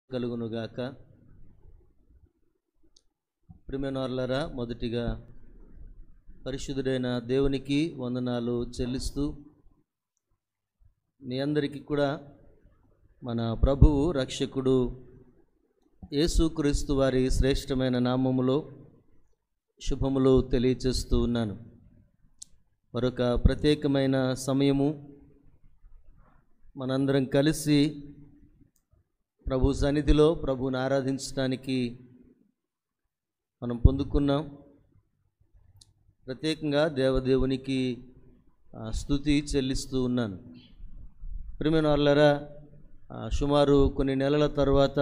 కలుగునుగాక ప్రిమినార్లరా మొదటిగా పరిశుద్ధుడైన దేవునికి వందనాలు చెల్లిస్తూ మీ అందరికీ కూడా మన ప్రభువు రక్షకుడు యేసుక్రీస్తు వారి శ్రేష్టమైన నామములో శుభములు తెలియచేస్తూ ఉన్నాను మరొక ప్రత్యేకమైన సమయము మనందరం కలిసి ప్రభు సన్నిధిలో ప్రభుని ఆరాధించడానికి మనం పొందుకున్నాం ప్రత్యేకంగా దేవదేవునికి ఆ, స్తుతి చెల్లిస్తూ ఉన్నాను ప్రియమైన వాళ్ళరా సుమారు కొన్ని నెలల తర్వాత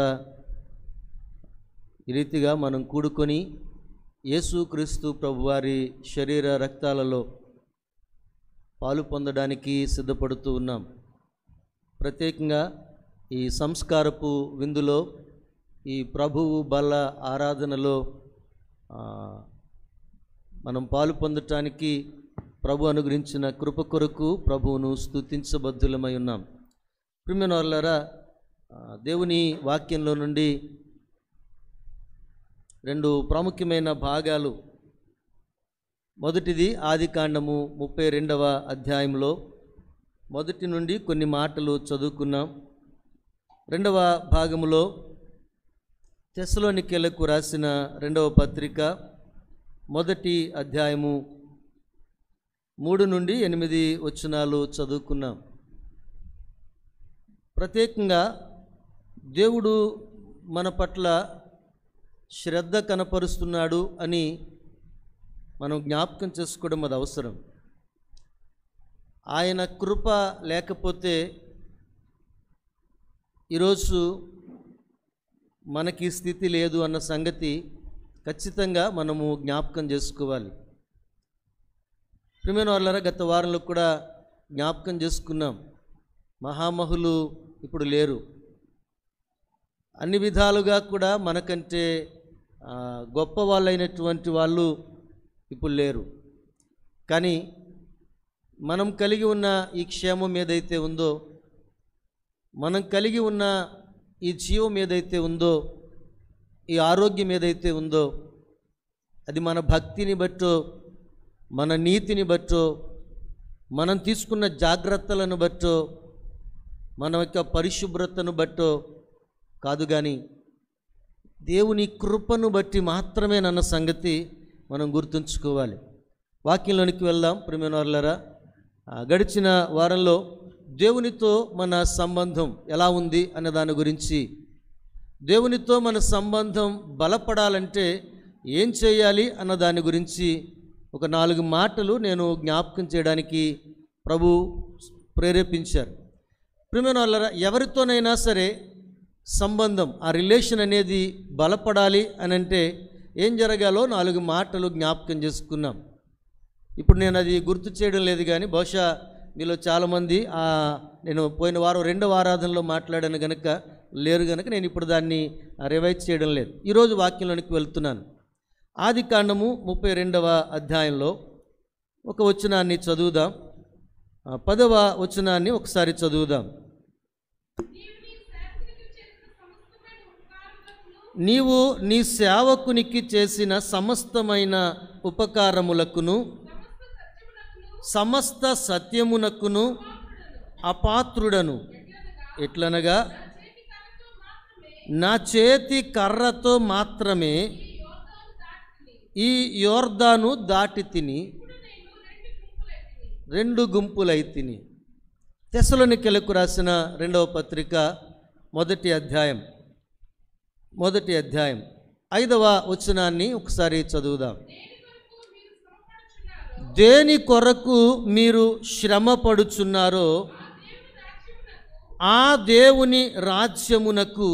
ఈ రీతిగా మనం కూడుకొని యేసుక్రీస్తు ప్రభువారి శరీర రక్తాలలో పాలు పొందడానికి సిద్ధపడుతూ ఉన్నాం ప్రత్యేకంగా ఈ సంస్కారపు విందులో ఈ ప్రభువు బల ఆరాధనలో ఆ, మనం పాలు పొందటానికి ప్రభు అనుగ్రహించిన కృప కొరకు ప్రభువును స్తుతించబద్ధులమై ఉన్నాం ప్రిమిన వాళ్ళరా దేవుని వాక్యంలో నుండి రెండు ప్రాముఖ్యమైన భాగాలు మొదటిది ఆది కాండము ముప్పై రెండవ అధ్యాయంలో మొదటి నుండి కొన్ని మాటలు చదువుకున్నాం రెండవ భాగములో తెస్సలోనికెలకు రాసిన రెండవ పత్రిక మొదటి అధ్యాయము మూడు నుండి ఎనిమిది వచనాలు చదువుకున్నాం ప్రత్యేకంగా దేవుడు మన పట్ల శ్రద్ధ కనపరుస్తున్నాడు అని మనం జ్ఞాపకం చేసుకోవడం అది అవసరం ఆయన కృప లేకపోతే ఈరోజు మనకి ఈ స్థితి లేదు అన్న సంగతి ఖచ్చితంగా మనము జ్ఞాపకం చేసుకోవాలి ప్రిమైన వాళ్ళరా గత వారంలో కూడా జ్ఞాపకం చేసుకున్నాం మహామహులు ఇప్పుడు లేరు అన్ని విధాలుగా కూడా మనకంటే ఆ, గొప్ప వాళ్ళైనటువంటి వాళ్ళు ఇప్పుడు లేరు కానీ మనం కలిగి ఉన్న ఈ క్షేమం ఏదైతే ఉందో మనం కలిగి ఉన్న ఈ జీవం ఏదైతే ఉందో ఈ ఆరోగ్యం ఏదైతే ఉందో అది మన భక్తిని బట్టో మన నీతిని బట్టో మనం తీసుకున్న జాగ్రత్తలను బట్టో మన యొక్క పరిశుభ్రతను బట్టో కాదు కానీ దేవుని కృపను బట్టి మాత్రమే నన్న సంగతి మనం గుర్తుంచుకోవాలి వాక్యంలోనికి వెళ్దాం ప్రిమినవర్లరా గడిచిన వారంలో దేవునితో మన సంబంధం ఎలా ఉంది అనే దాని గురించి దేవునితో మన సంబంధం బలపడాలంటే ఏం చేయాలి అన్న దాని గురించి ఒక నాలుగు మాటలు నేను జ్ఞాపకం చేయడానికి ప్రభు ప్రేరేపించారు ప్రియమైన వాళ్ళరా ఎవరితోనైనా సరే సంబంధం ఆ రిలేషన్ అనేది బలపడాలి అని అంటే ఏం జరగాలో నాలుగు మాటలు జ్ఞాపకం చేసుకున్నాం ఇప్పుడు నేను అది గుర్తు చేయడం లేదు కానీ బహుశా మీలో చాలామంది ఆ, నేను పోయిన వారం రెండవ ఆరాధనలో మాట్లాడాను కనుక లేరు కనుక నేను ఇప్పుడు దాన్ని రివైజ్ చేయడం లేదు ఈరోజు వాక్యంలోనికి వెళ్తున్నాను ఆది కాండము ముప్పై రెండవ అధ్యాయంలో ఒక వచనాన్ని చదువుదాం ఆ, పదవ వచనాన్ని ఒకసారి చదువుదాం నీవు నీ సేవకునికి చేసిన సమస్తమైన ఉపకారములకును సమస్త సత్యమునకును అపాత్రుడను ఎట్లనగా నా చేతి కర్రతో మాత్రమే ఈ యోర్దాను దాటి తిని రెండు గుంపులై తిని తెసలోనికెలకు రాసిన రెండవ పత్రిక మొదటి అధ్యాయం మొదటి అధ్యాయం ఐదవ వచనాన్ని ఒకసారి చదువుదాం దేని కొరకు మీరు శ్రమ పడుచున్నారో ఆ దేవుని రాజ్యమునకు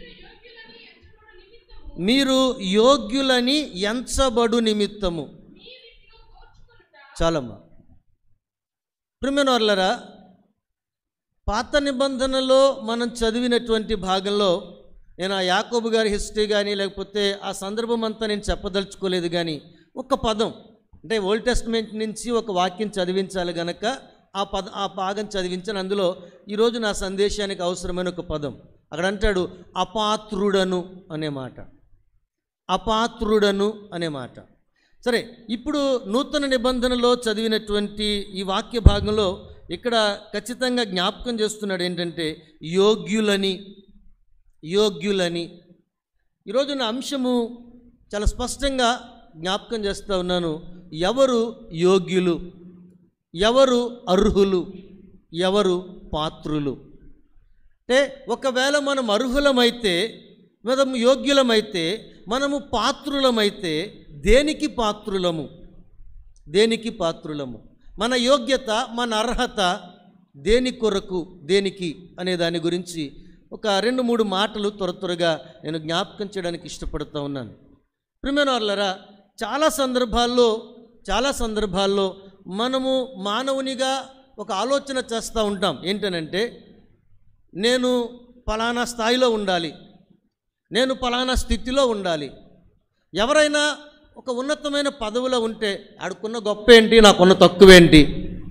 మీరు యోగ్యులని ఎంచబడు నిమిత్తము చాలమ్మా ప్రిమినవర్లరా పాత నిబంధనలో మనం చదివినటువంటి భాగంలో నేను ఆ యాకోబు గారి హిస్టరీ కానీ లేకపోతే ఆ సందర్భం అంతా నేను చెప్పదలుచుకోలేదు కానీ ఒక పదం అంటే ఓల్డ్ టెస్ట్మెంట్ నుంచి ఒక వాక్యం చదివించాలి గనక ఆ పద ఆ భాగం చదివించాను అందులో ఈరోజు నా సందేశానికి అవసరమైన ఒక పదం అక్కడ అంటాడు అపాత్రుడను అనే మాట అపాత్రుడను అనే మాట సరే ఇప్పుడు నూతన నిబంధనలో చదివినటువంటి ఈ వాక్య భాగంలో ఇక్కడ ఖచ్చితంగా జ్ఞాపకం చేస్తున్నాడు ఏంటంటే యోగ్యులని యోగ్యులని ఈరోజు నా అంశము చాలా స్పష్టంగా జ్ఞాపకం చేస్తూ ఉన్నాను ఎవరు యోగ్యులు ఎవరు అర్హులు ఎవరు పాత్రులు అంటే ఒకవేళ మనం అర్హులమైతే మనం యోగ్యులమైతే మనము పాత్రులమైతే దేనికి పాత్రులము దేనికి పాత్రులము మన యోగ్యత మన అర్హత దేని కొరకు దేనికి అనే దాని గురించి ఒక రెండు మూడు మాటలు త్వర త్వరగా నేను జ్ఞాపకం చేయడానికి ఇష్టపడుతూ ఉన్నాను ప్రిమైన వాళ్ళరా చాలా సందర్భాల్లో చాలా సందర్భాల్లో మనము మానవునిగా ఒక ఆలోచన చేస్తూ ఉంటాం ఏంటనంటే నేను పలానా స్థాయిలో ఉండాలి నేను పలానా స్థితిలో ఉండాలి ఎవరైనా ఒక ఉన్నతమైన పదవిలో ఉంటే ఆడుకున్న గొప్ప ఏంటి నాకున్న తక్కువ ఏంటి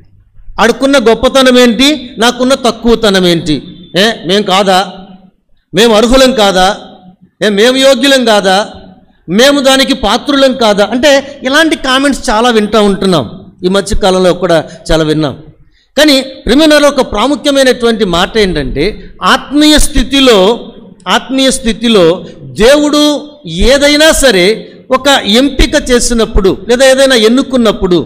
ఆడుకున్న గొప్పతనం ఏంటి నాకున్న తక్కువతనం ఏంటి ఏ మేం కాదా మేము అర్హులం కాదా ఏ మేము యోగ్యులం కాదా మేము దానికి పాత్రులం కాదా అంటే ఇలాంటి కామెంట్స్ చాలా వింటూ ఉంటున్నాం ఈ మధ్య కాలంలో కూడా చాలా విన్నాం కానీ క్రిమినల్ ఒక ప్రాముఖ్యమైనటువంటి మాట ఏంటంటే ఆత్మీయ స్థితిలో ఆత్మీయ స్థితిలో దేవుడు ఏదైనా సరే ఒక ఎంపిక చేసినప్పుడు లేదా ఏదైనా ఎన్నుకున్నప్పుడు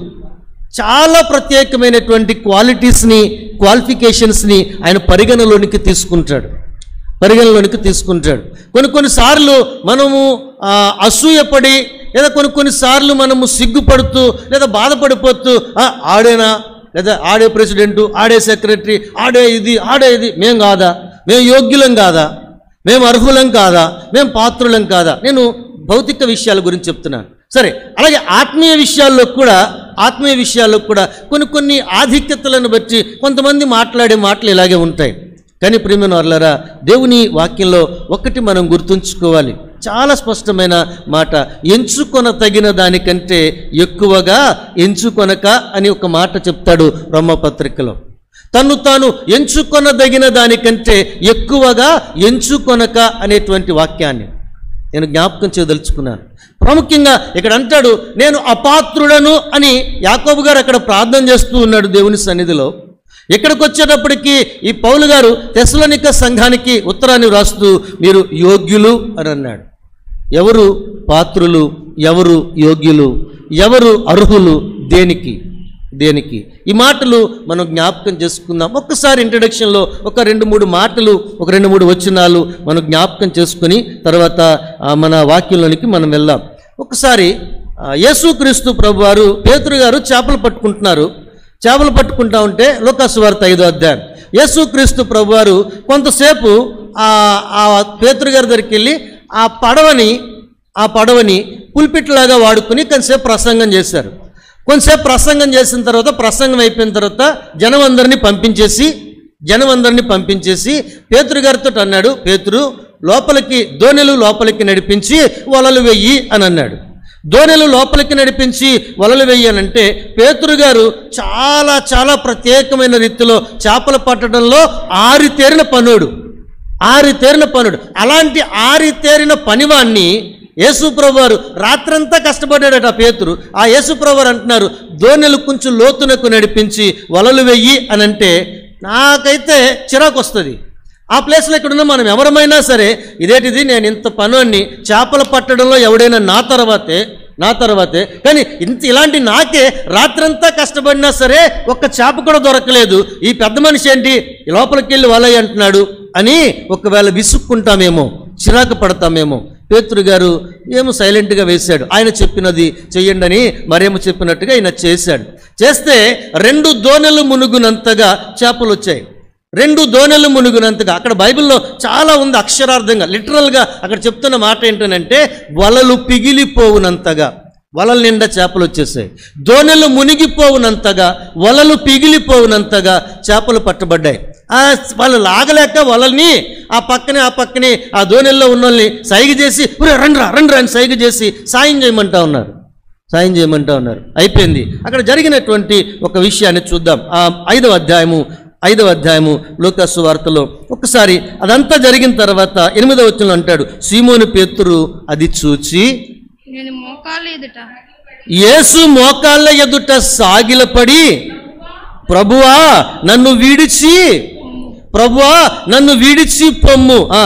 చాలా ప్రత్యేకమైనటువంటి క్వాలిటీస్ని క్వాలిఫికేషన్స్ని ఆయన పరిగణలోనికి తీసుకుంటాడు పరిగణలోనికి తీసుకుంటాడు కొన్ని కొన్నిసార్లు మనము ఆ, అసూయపడి లేదా కొన్ని కొన్నిసార్లు మనము సిగ్గుపడుతూ లేదా బాధపడిపోతూ "ఆ, ఆడేనా లేదా ఆడే ప్రెసిడెంటు ఆడే సెక్రటరీ ఆడే ఇది ఆడే ఇది మేం కాదా మేము యోగ్యులం కాదా మేము అర్హులం కాదా మేము పాత్రులం కాదా నేను భౌతిక విషయాల గురించి చెప్తున్నాను సరే అలాగే ఆత్మీయ విషయాల్లో కూడా ఆత్మీయ విషయాల్లో కూడా కొన్ని కొన్ని ఆధిక్యతలను బట్టి కొంతమంది మాట్లాడే మాటలు ఇలాగే ఉంటాయి కానీ ప్రియమైన వాళ్ళరా దేవుని వాక్యంలో ఒకటి మనం గుర్తుంచుకోవాలి చాలా స్పష్టమైన మాట ఎంచుకొన తగిన దానికంటే ఎక్కువగా ఎంచుకొనక అని ఒక మాట చెప్తాడు బ్రహ్మపత్రికలో తను తాను ఎంచుకొనదగిన దానికంటే ఎక్కువగా ఎంచుకొనక అనేటువంటి వాక్యాన్ని నేను జ్ఞాపకం చేయదలుచుకున్నాను ప్రాముఖ్యంగా ఇక్కడ అంటాడు నేను అపాత్రుడను అని యాకోబు గారు అక్కడ ప్రార్థన చేస్తూ ఉన్నాడు దేవుని సన్నిధిలో ఇక్కడికి వచ్చేటప్పటికి ఈ పౌలు గారు తెసలోనిక సంఘానికి ఉత్తరాన్ని వ్రాస్తూ మీరు యోగ్యులు అని అన్నాడు ఎవరు పాత్రులు ఎవరు యోగ్యులు ఎవరు అర్హులు దేనికి దేనికి ఈ మాటలు మనం జ్ఞాపకం చేసుకుందాం ఒక్కసారి ఇంట్రడక్షన్లో ఒక రెండు మూడు మాటలు ఒక రెండు మూడు వచనాలు మనం జ్ఞాపకం చేసుకుని తర్వాత ఆ, మన వాక్యంలోనికి మనం వెళ్దాం ఒకసారి ఆ, యేసుక్రీస్తు ప్రభు వారు పేతురు గారు చేపలు పట్టుకుంటున్నారు చేపలు పట్టుకుంటా ఉంటే లోకాసు వార్త ఐదో అధ్యాయం యేసుక్రీస్తు ప్రభు వారు కొంతసేపు ఆ ఆ పేతురు గారి దగ్గరికి వెళ్ళి ఆ పడవని ఆ పడవని పుల్పిట్లాగా వాడుకుని కొంతసేపు ప్రసంగం చేశారు కొంతసేపు ప్రసంగం చేసిన తర్వాత ప్రసంగం అయిపోయిన తర్వాత జనం అందరినీ పంపించేసి జనం అందరినీ పంపించేసి పేతురు గారితో అన్నాడు పేతురు లోపలికి దోణెలు లోపలికి నడిపించి వలలు వెయ్యి అని అన్నాడు దోణెలు లోపలికి నడిపించి వలలు వెయ్యనంటే పేతురు గారు చాలా చాలా ప్రత్యేకమైన రీతిలో చేపలు పట్టడంలో ఆరితేరిన పనుడు ఆరితేరిన పనుడు అలాంటి ఆరితేరిన పనివాణ్ణి యేసుప్రభు వారు రాత్రంతా కష్టపడ్డాడట ఆ పేతురు ఆ యేసుప్రభు వారు అంటున్నారు దోణెలు కొంచెం లోతునకు నడిపించి వలలు వెయ్యి అని అంటే నాకైతే చిరాకు వస్తుంది ఆ ప్లేస్లో ఇక్కడున్న మనం ఎవరమైనా సరే ఇదేంటిది నేను ఇంత పనుని చేపలు పట్టడంలో ఎవడైనా నా తర్వాతే నా తర్వాతే కానీ ఇంత ఇలాంటి నాకే రాత్రంతా కష్టపడినా సరే ఒక్క చేప కూడా దొరకలేదు ఈ పెద్ద మనిషి ఏంటి లోపలికి వెళ్ళి వలయ్య అంటున్నాడు అని ఒకవేళ విసుక్కుంటామేమో చిరాకు పడతామేమో పేతురు గారు ఏమో సైలెంట్గా వేశాడు ఆయన చెప్పినది చెయ్యండి అని మరేమో చెప్పినట్టుగా ఆయన చేశాడు చేస్తే రెండు దోణెలు మునుగునంతగా చేపలు వచ్చాయి రెండు దోణెలు మునుగునంతగా అక్కడ బైబిల్లో చాలా ఉంది అక్షరార్థంగా లిటరల్గా అక్కడ చెప్తున్న మాట ఏంటనంటే వలలు పిగిలిపోవునంతగా వలల నిండా చేపలు వచ్చేసాయి దోణెలు మునిగిపోవునంతగా వలలు పిగిలిపోవునంతగా చేపలు పట్టబడ్డాయి ఆ వాళ్ళు లాగలేక వలల్ని ఆ పక్కనే ఆ పక్కనే ఆ దోణెల్లో ఉన్న వాళ్ళని సైగ చేసి "ఒరేయ్, రండ్రా రండ్రా అని సైగ చేసి సాయం చేయమంటా ఉన్నారు సాయం చేయమంటా ఉన్నారు అయిపోయింది అక్కడ జరిగినటువంటి ఒక విషయాన్ని చూద్దాం ఆ ఐదవ అధ్యాయము ఐదవ అధ్యాయము లోకాసు వార్తలో ఒకసారి అదంతా జరిగిన తర్వాత ఎనిమిదవ వచ్చిన అంటాడు సీమోని పేతురు అది చూచి నేను మోకాలు ఎదుట యేసు మోకాళ్ళ ఎదుట సాగిలపడి ప్రభువా నన్ను వీడిచి ప్రభువా నన్ను వీడిచి పొమ్ము ఆ.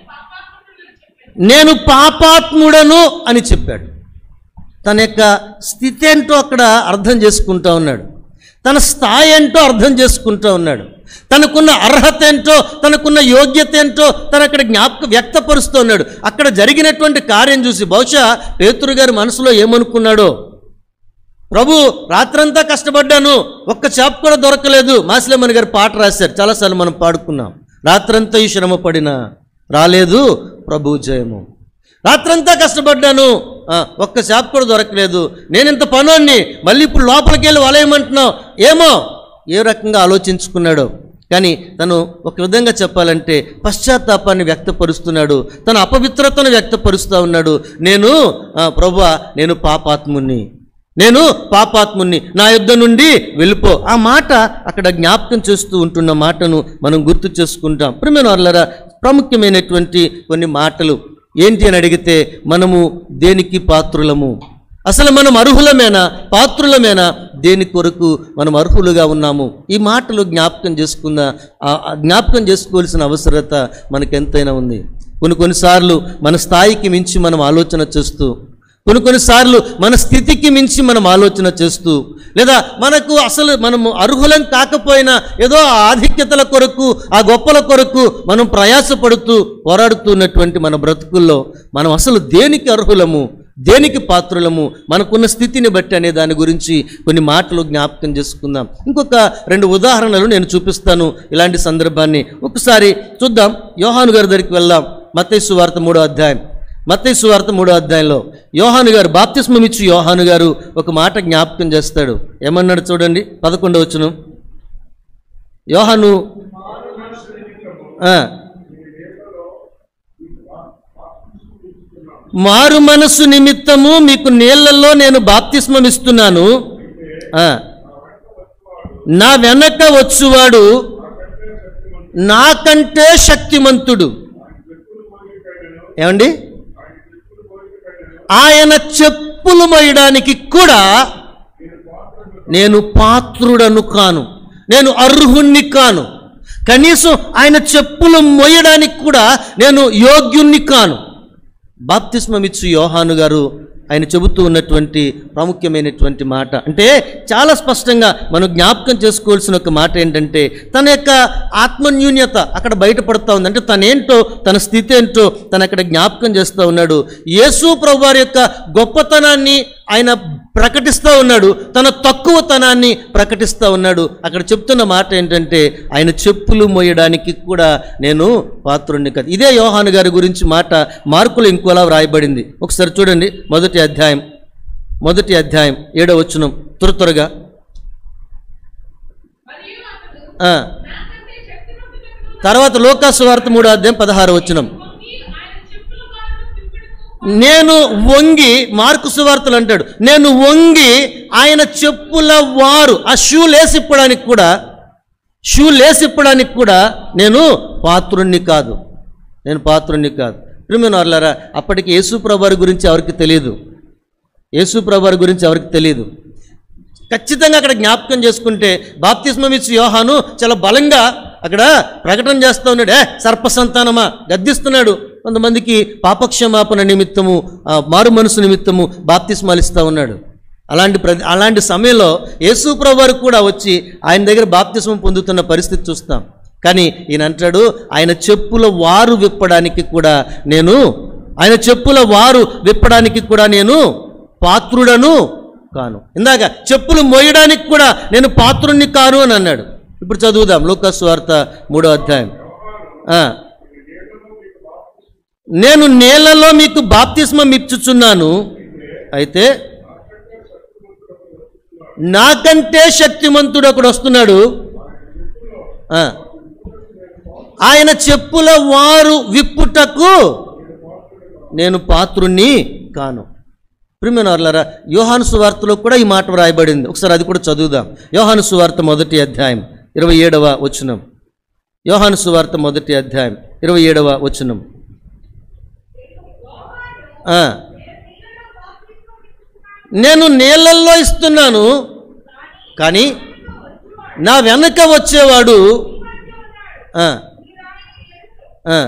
నేను పాపాత్ముడను అని చెప్పాడు తన యొక్క స్థితి ఏంటో అక్కడ అర్థం చేసుకుంటా ఉన్నాడు తన స్థాయి ఏంటో అర్థం చేసుకుంటా ఉన్నాడు తనకున్న అర్హత ఏంటో తనకున్న యోగ్యత ఏంటో తను అక్కడ జ్ఞాపక వ్యక్తపరుస్తూ ఉన్నాడు అక్కడ జరిగినటువంటి కార్యం చూసి బహుశా పేతురు గారి మనసులో ఏమనుకున్నాడో ప్రభు రాత్రంతా కష్టపడ్డాను ఒక్క చేప కూడా దొరకలేదు మాసిలేమని గారు పాట రాశారు చాలాసార్లు మనం పాడుకున్నాం రాత్రంతా ఈ శ్రమ పడినా రాలేదు ప్రభు జయము రాత్రంతా కష్టపడ్డాను ఆ, ఒక్క చేప కూడా దొరకలేదు నేను ఇంత పనోన్ని మళ్ళీ ఇప్పుడు లోపలికి వెళ్ళి వలయమంటున్నావు ఏమో ఏ రకంగా ఆలోచించుకున్నాడో కానీ తను ఒక విధంగా చెప్పాలంటే పశ్చాత్తాపాన్ని వ్యక్తపరుస్తున్నాడు తన అపవిత్రతను వ్యక్తపరుస్తూ ఉన్నాడు నేను ఆ, ప్రభువా నేను పాపాత్ముని నేను పాపాత్ముని నా యుద్ధ నుండి వెళ్ళిపో ఆ మాట అక్కడ జ్ఞాపకం చేస్తూ ఉంటున్న మాటను మనం గుర్తు చేసుకుంటాం ప్రియమైన వాళ్ళరా ప్రాముఖ్యమైనటువంటి కొన్ని మాటలు ఏంటి అని అడిగితే మనము దేనికి పాత్రులము అసలు మనం అర్హులమేనా పాత్రులమేనా దేని కొరకు మనం అర్హులుగా ఉన్నాము ఈ మాటలు జ్ఞాపకం చేసుకున్న ఆ- ఆ జ్ఞాపకం చేసుకోవాల్సిన అవసరత మనకెంతైనా ఉంది కొన్ని కొన్నిసార్లు మన స్థాయికి మించి మనం ఆలోచన చేస్తూ కొన్ని కొన్నిసార్లు మన స్థితికి మించి మనం ఆలోచన చేస్తూ లేదా మనకు అసలు మనము అర్హులం కాకపోయినా ఏదో ఆ ఆధిక్యతల కొరకు ఆ గొప్పల కొరకు మనం ప్రయాసపడుతూ పోరాడుతున్నటువంటి మన బ్రతుకుల్లో మనం అసలు దేనికి అర్హులము దేనికి పాత్రులము మనకున్న స్థితిని బట్టి అనే దాని గురించి కొన్ని మాటలు జ్ఞాపకం చేసుకుందాం ఇంకొక రెండు ఉదాహరణలు నేను చూపిస్తాను ఇలాంటి సందర్భాన్ని ఒకసారి చూద్దాం యోహాను గారి దగ్గరికి వెళ్దాం మత్తయి వార్త మూడో అధ్యాయం మత్తయి వార్త మూడో అధ్యాయంలో యోహాను గారు బాప్తిస్మం ఇచ్చి యోహాను గారు ఒక మాట జ్ఞాపకం చేస్తాడు ఏమన్నాడు చూడండి పదకొండవ వచ్చును యోహాను ఆ. మారు మనస్సు నిమిత్తము మీకు నీళ్లలో నేను బాప్తిస్మం ఇస్తున్నాను ఆ. నా వెనక వచ్చువాడు నాకంటే శక్తిమంతుడు ఏమండి ఆయన చెప్పులు మోయడానికి కూడా నేను పాత్రుడను కాను నేను అర్హుణ్ణి కాను కనీసం ఆయన చెప్పులు మోయడానికి కూడా నేను యోగ్యుణ్ణి కాను బాప్తిస్మం ఇచ్చు యోహాను గారు ఆయన చెబుతూ ఉన్నటువంటి ప్రాముఖ్యమైనటువంటి మాట అంటే చాలా స్పష్టంగా మనం జ్ఞాపకం చేసుకోవాల్సిన ఒక మాట ఏంటంటే తన యొక్క ఆత్మన్యూన్యత అక్కడ బయటపడుతూ ఉంది అంటే తనేంటో తన స్థితి ఏంటో తను అక్కడ జ్ఞాపకం చేస్తూ ఉన్నాడు యేసు ప్రభు వారి యొక్క గొప్పతనాన్ని ఆయన ప్రకటిస్తూ ఉన్నాడు తన తక్కువతనాన్ని ప్రకటిస్తూ ఉన్నాడు అక్కడ చెప్తున్న మాట ఏంటంటే ఆయన చెప్పులు మోయడానికి కూడా నేను పాత్రుణ్ణి కాదు ఇదే యోహాను గారి గురించి మాట మార్కులు ఇంకోలా వ్రాయబడింది ఒకసారి చూడండి మొదటి అధ్యాయం మొదటి అధ్యాయం ఏడో వచ్చునం త్వర త్వరగా ఆ. తర్వాత లోకాసు వార్త మూడో అధ్యాయం పదహారు వచ్చినం నేను వంగి మార్కు సువార్తలు అంటాడు నేను వంగి ఆయన చెప్పుల వారు ఆ షూ లేసిప్పడానికి కూడా షూ లేసిప్పడానికి కూడా నేను పాత్రుణ్ణి కాదు నేను పాత్రుణ్ణి కాదు ప్రిమిన వాళ్ళారా అప్పటికి యేసు ప్రభువారి గురించి ఎవరికి తెలియదు యేసు ప్రభువారి గురించి ఎవరికి తెలియదు ఖచ్చితంగా అక్కడ జ్ఞాపకం చేసుకుంటే బాప్తిస్మం ఇచ్చి యోహాను చాలా బలంగా అక్కడ ప్రకటన చేస్తూ ఉన్నాడు ఏ సర్ప సంతానమా గద్దిస్తున్నాడు కొంతమందికి పాపక్షమాపణ నిమిత్తము ఆ, మారు మనసు నిమిత్తము బాప్తిస్మాలు ఇస్తూ ఉన్నాడు అలాంటి ప్ర అలాంటి సమయంలో యేసు వారు కూడా వచ్చి ఆయన దగ్గర బాప్తిస్మం పొందుతున్న పరిస్థితి చూస్తాం కానీ ఈయన అంటాడు ఆయన చెప్పుల వారు విప్పడానికి కూడా నేను ఆయన చెప్పుల వారు విప్పడానికి కూడా నేను పాత్రుడను కాను ఇందాక చెప్పులు మోయడానికి కూడా నేను పాత్రుణ్ణి కాను అని అన్నాడు ఇప్పుడు చదువుదాం లూకాసు వార్త మూడో అధ్యాయం ఆ. నేను నేలలో మీకు బాప్తిస్మం ఇచ్చుచున్నాను అయితే నాకంటే శక్తిమంతుడు ఒకడు వస్తున్నాడు ఆ. ఆయన చెప్పుల వారు విప్పుటకు నేను పాత్రుణ్ణి కాను ప్రిమినర్లరా యోహాను సువార్తలో కూడా ఈ మాట వ్రాయబడింది ఒకసారి అది కూడా చదువుదాం యోహాను సువార్త మొదటి అధ్యాయం ఇరవై ఏడవ వచనం యోహాను సువార్త మొదటి అధ్యాయం ఇరవై ఏడవ వచనం ఆ. నేను నీళ్ళల్లో ఇస్తున్నాను కానీ నా వెనక వచ్చేవాడు ఆ, ఆ,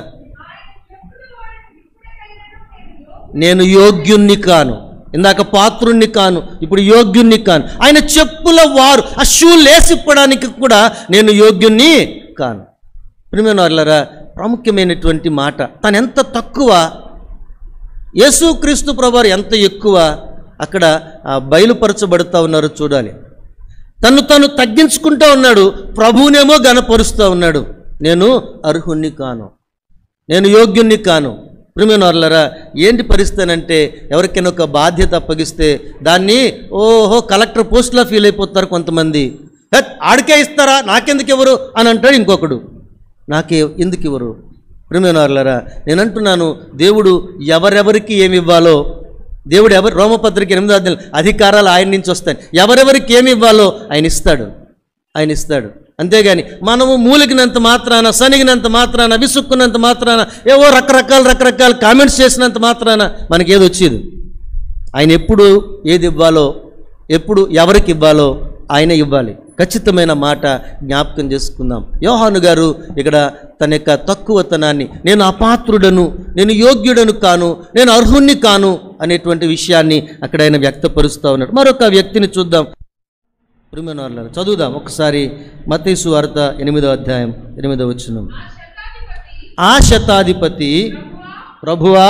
నేను యోగ్యుణ్ణి కాను ఇందాక పాత్రుణ్ణి కాను ఇప్పుడు యోగ్యుణ్ణి కాను ఆయన చెప్పుల వారు ఆ షూ లేసిప్పడానికి కూడా నేను యోగ్యుణ్ణి కాను ప్రియమైన వాళ్ళరా ప్రాముఖ్యమైనటువంటి మాట తను ఎంత తక్కువ యేసుక్రీస్తు ప్రభువారు ఎంత ఎక్కువ అక్కడ ఆ, బయలుపరచబడుతూ ఉన్నారో చూడాలి తను తను తగ్గించుకుంటూ ఉన్నాడు ప్రభువునేమో గనపరుస్తూ ఉన్నాడు నేను అర్హుణ్ణి కాను నేను యోగ్యుణ్ణి కాను ప్రిమినర్లరా ఏంటి పరిస్థితి అంటే ఎవరికైనా ఒక బాధ్యత అప్పగిస్తే దాన్ని ఓహో కలెక్టర్ పోస్ట్లో ఫీల్ అయిపోతారు కొంతమంది "హెట్, ఆడికే ఇస్తారా నాకెందుకు ఇవ్వరు అని అంటాడు ఇంకొకడు నాకే ఎందుకు ఇవ్వరు ప్రిమినర్లరా నేను అంటున్నాను దేవుడు ఎవరెవరికి ఏమి ఇవ్వాలో దేవుడు ఎవరు రోమపత్రిక ఎనిమిదో అధ్యాయం అధికారాలు ఆయన నుంచి వస్తాయి ఎవరెవరికి ఏమి ఇవ్వాలో ఆయన ఇస్తాడు ఆయన ఇస్తాడు అంతేగాని మనము మూలిగినంత మాత్రాన సనిగినంత మాత్రాన విసుక్కున్నంత మాత్రాన ఏవో రకరకాల రకరకాల కామెంట్స్ చేసినంత మాత్రాన మనకి ఏది వచ్చేది ఆయన ఎప్పుడు ఏది ఇవ్వాలో ఎప్పుడు ఎవరికి ఇవ్వాలో ఆయన ఇవ్వాలి ఖచ్చితమైన మాట జ్ఞాపకం చేసుకుందాం యోహాను గారు ఇక్కడ తన యొక్క తక్కువతనాన్ని నేను అపాత్రుడను నేను యోగ్యుడను కాను నేను అర్హుణ్ణి కాను అనేటువంటి విషయాన్ని అక్కడ ఆయన వ్యక్తపరుస్తూ ఉన్నాడు మరొక వ్యక్తిని చూద్దాం ప్రిమినర్లను చదువుదాం ఒకసారి మతీసు వార్త ఎనిమిదో అధ్యాయం ఎనిమిదో వచనం ఆ శతాధిపతి ప్రభువా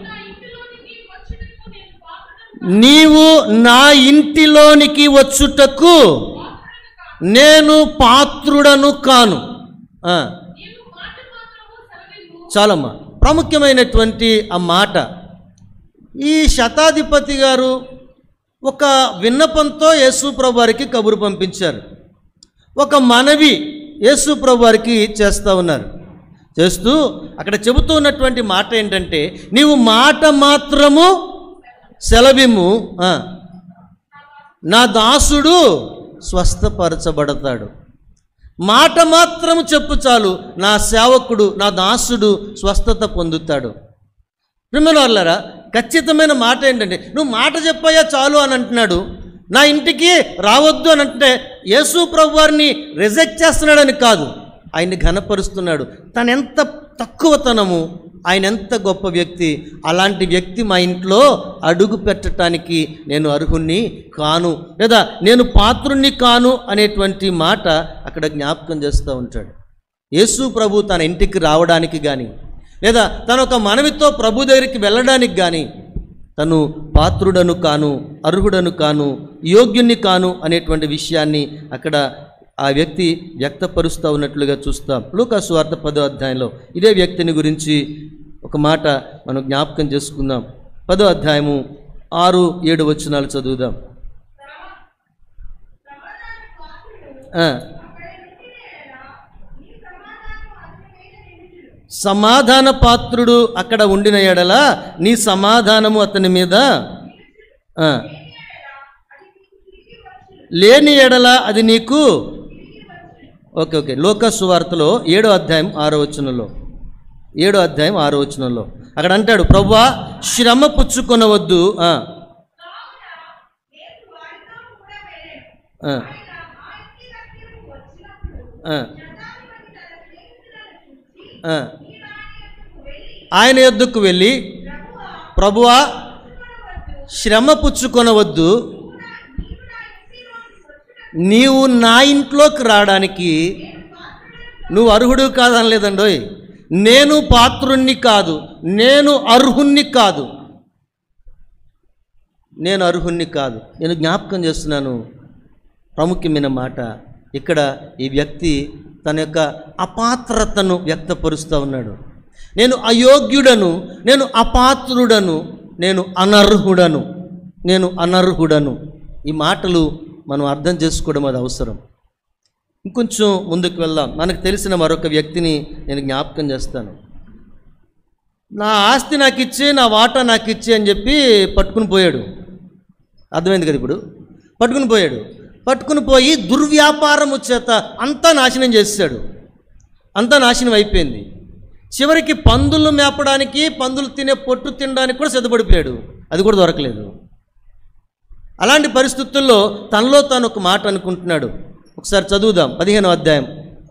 నీవు నా ఇంటిలోనికి వచ్చుటకు నేను పాత్రుడను కాను ఆ. చాలమ్మా ప్రాముఖ్యమైనటువంటి ఆ మాట ఈ శతాధిపతి గారు ఒక విన్నపంతో యేసు ప్రభు వారికి కబురు పంపించారు ఒక మనవి యేసు ప్రభు వారికి చేస్తూ ఉన్నారు చేస్తూ అక్కడ చెబుతూ ఉన్నటువంటి మాట ఏంటంటే నీవు మాట మాత్రము సెలవిమ్ము ఆ, నా దాసుడు స్వస్థపరచబడతాడు మాట మాత్రము చెప్పు చాలు నా సేవకుడు నా దాసుడు స్వస్థత పొందుతాడు ప్రిమినర్లరా ఖచ్చితమైన మాట ఏంటంటే నువ్వు మాట చెప్పాయా చాలు అని అంటున్నాడు నా ఇంటికి రావద్దు అని అంటే యేసు ప్రభు వారిని రిజెక్ట్ చేస్తున్నాడని కాదు ఆయన్ని ఘనపరుస్తున్నాడు తను ఎంత తక్కువతనము ఆయన ఎంత గొప్ప వ్యక్తి అలాంటి వ్యక్తి మా ఇంట్లో అడుగు పెట్టడానికి నేను అర్హుణ్ణి కాను లేదా నేను పాత్రుణ్ణి కాను అనేటువంటి మాట అక్కడ జ్ఞాపకం చేస్తూ ఉంటాడు యేసు ప్రభు తన ఇంటికి రావడానికి కానీ లేదా తన ఒక మనవితో ప్రభు దగ్గరికి వెళ్ళడానికి కానీ తను పాత్రుడను కాను అర్హుడను కాను యోగ్యుని కాను అనేటువంటి విషయాన్ని అక్కడ ఆ వ్యక్తి వ్యక్తపరుస్తూ ఉన్నట్లుగా చూస్తాం లూకాసు వార్త పదో అధ్యాయంలో ఇదే వ్యక్తిని గురించి ఒక మాట మనం జ్ఞాపకం చేసుకుందాం పదో అధ్యాయము ఆరు ఏడు వచనాలు చదువుదాం ఆ. సమాధాన పాత్రుడు అక్కడ ఉండిన ఎడల నీ సమాధానము అతని మీద ఆ, లేని ఎడల అది నీకు ఓకే ఓకే లోక సువార్తలో ఏడో అధ్యాయం ఆరో వచనంలో ఏడో అధ్యాయం ఆరో వచనంలో అక్కడ అంటాడు ప్రవ్వా శ్రమ పుచ్చుకొనవద్దు ఆ. ఆ. ఆ. ఆ. ఆయన యొద్దకు వెళ్ళి ప్రభువా శ్రమ పుచ్చుకొనవద్దు నీవు నా ఇంట్లోకి రావడానికి నువ్వు అర్హుడు కాదనలేదండోయ్ నేను పాత్రుణ్ణి కాదు నేను అర్హుణ్ణి కాదు నేను అర్హుణ్ణి కాదు నేను జ్ఞాపకం చేస్తున్నాను ప్రాముఖ్యమైన మాట ఇక్కడ ఈ వ్యక్తి తన యొక్క అపాత్రతను వ్యక్తపరుస్తూ ఉన్నాడు నేను అయోగ్యుడను నేను అపాత్రుడను నేను అనర్హుడను నేను అనర్హుడను ఈ మాటలు మనం అర్థం చేసుకోవడం అది అవసరం ఇంకొంచెం ముందుకు వెళ్దాం మనకు తెలిసిన మరొక వ్యక్తిని నేను జ్ఞాపకం చేస్తాను నా ఆస్తి నాకు ఇచ్చి నా వాటా నాకు ఇచ్చి అని చెప్పి పట్టుకుని పోయాడు అర్థమైంది కదా ఇప్పుడు పట్టుకుని పోయాడు పట్టుకుని పోయి దుర్వ్యాపారము చేత అంతా నాశనం చేశాడు అంతా నాశనం అయిపోయింది చివరికి పందులు మేపడానికి పందులు తినే పొట్టు తినడానికి కూడా సిద్ధపడిపోయాడు అది కూడా దొరకలేదు అలాంటి పరిస్థితుల్లో తనలో తాను ఒక మాట అనుకుంటున్నాడు ఒకసారి చదువుదాం పదిహేనవ అధ్యాయం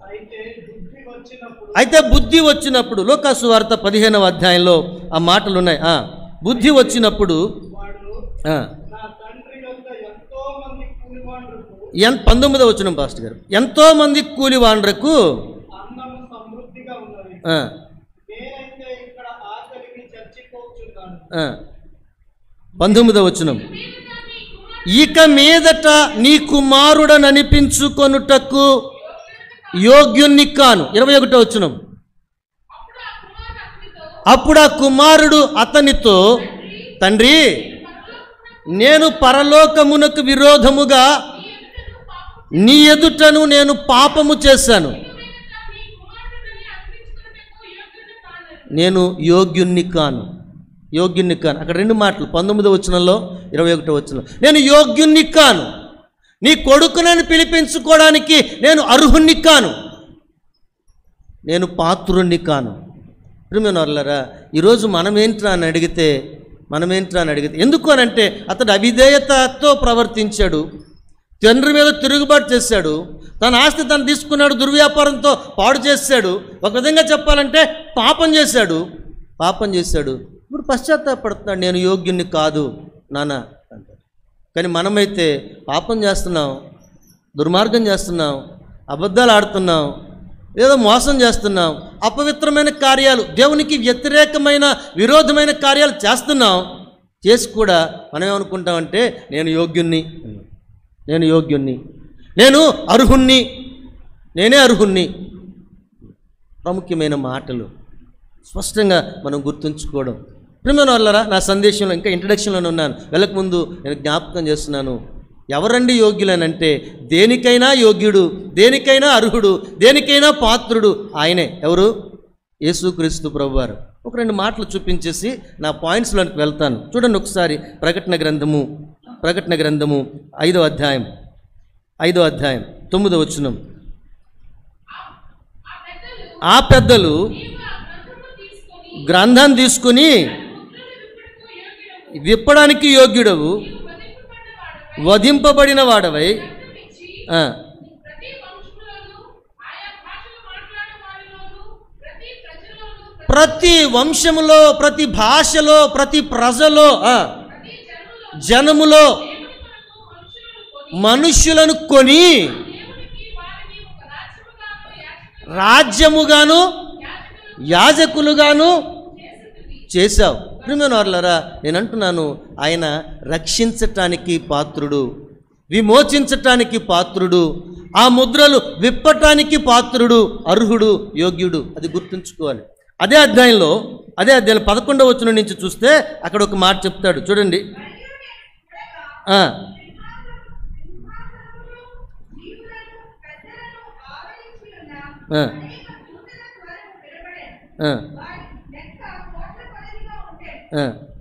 అయితే బుద్ధి వచ్చినప్పుడు లోకాసు వార్త పదిహేనవ అధ్యాయంలో ఆ మాటలు ఉన్నాయి ఆ, బుద్ధి వచ్చినప్పుడు ఆ, ఎన్ పంతొమ్మిదవ వచ్చిన పాస్టర్ గారు ఎంతో మంది కూలి వాండ్రకు అన్నము సమృద్ధిగా ఉన్నది ఆ, నేనైతే ఇక్కడ ఆకలికి చచ్చిపోతున్నాను ఆ, పంతొమ్మిదవ వచనం ఇక మీదట నీ కుమారుడని అనిపించుకొనుటకు యోగ్యుణ్ణి కాను ఇరవై ఒకటో వచనం అప్పుడు ఆ కుమారుడు అతనితో తండ్రి నేను పరలోకమునకు విరోధముగా నీ ఎదుటను నేను పాపము చేశాను నేను యోగ్యుణ్ణి కాను యోగ్యుణ్ణి కాను అక్కడ రెండు మాటలు పంతొమ్మిదో వచనంలో ఇరవై ఒకటో వచనంలో నేను యోగ్యుణ్ణి కాను నీ కొడుకునని పిలిపించుకోవడానికి నేను అర్హుణ్ణి కాను నేను పాత్రుణ్ణి కాను ప్రిమినర్లరా ఈరోజు మనమేంట్రా అని అడిగితే మనమేంట్రా అని అడిగితే ఎందుకు అని అంటే అతడు అవిధేయతతో ప్రవర్తించాడు తండ్రి మీద తిరుగుబాటు చేశాడు తన ఆస్తి తను తీసుకున్నాడు దుర్వ్యాపారంతో పాడు చేశాడు ఒక విధంగా చెప్పాలంటే పాపం చేశాడు పాపం చేశాడు ఇప్పుడు పశ్చాత్తాపడుతున్నాడు నేను యోగ్యుణ్ణి కాదు నాన్న అంటాడు కానీ మనమైతే పాపం చేస్తున్నాం దుర్మార్గం చేస్తున్నాం అబద్ధాలు ఆడుతున్నాం ఏదో మోసం చేస్తున్నాం అపవిత్రమైన కార్యాలు దేవునికి వ్యతిరేకమైన విరోధమైన కార్యాలు చేస్తున్నాం చేసి కూడా మనం ఏమనుకుంటామంటే నేను యోగ్యుణ్ణి నేను యోగ్యుణ్ణి నేను అర్హుణ్ణి నేనే అర్హుణ్ణి ప్రాముఖ్యమైన మాటలు స్పష్టంగా మనం గుర్తుంచుకోవడం ప్రియమైన వాళ్ళరా నా సందేశంలో ఇంకా ఇంట్రడక్షన్లోనే ఉన్నాను వెళ్ళకముందు నేను జ్ఞాపకం చేస్తున్నాను ఎవరండి యోగ్యులనంటే దేనికైనా యోగ్యుడు దేనికైనా అర్హుడు దేనికైనా పాత్రుడు ఆయనే ఎవరు యేసుక్రీస్తు ప్రభువారు ఒక రెండు మాటలు చూపించేసి నా పాయింట్స్లోకి వెళ్తాను చూడండి ఒకసారి ప్రకటన గ్రంథము ప్రకటన గ్రంథము ఐదో అధ్యాయం ఐదో అధ్యాయం తొమ్మిదో వచనం ఆ పెద్దలు గ్రంథం తీసుకుని విప్పడానికి యోగ్యుడవు వధింపబడిన వాడవై ఆ, ప్రతి వంశములో ప్రతి భాషలో ప్రతి ప్రజలో ఆ, జనములో మనుష్యులను కొని రాజ్యముగాను యాజకులుగాను చేశావు ప్రిమినోర్లరా నేను అంటున్నాను ఆయన రక్షించటానికి పాత్రుడు విమోచించటానికి పాత్రుడు ఆ ముద్రలు విప్పటానికి పాత్రుడు అర్హుడు యోగ్యుడు అది గుర్తుంచుకోవాలి అదే అధ్యాయంలో అదే అధ్యాయం పదకొండవ వచనం నుంచి చూస్తే అక్కడ ఒక మాట చెప్తాడు చూడండి ఆ, ఆ, ఆ, ఆ.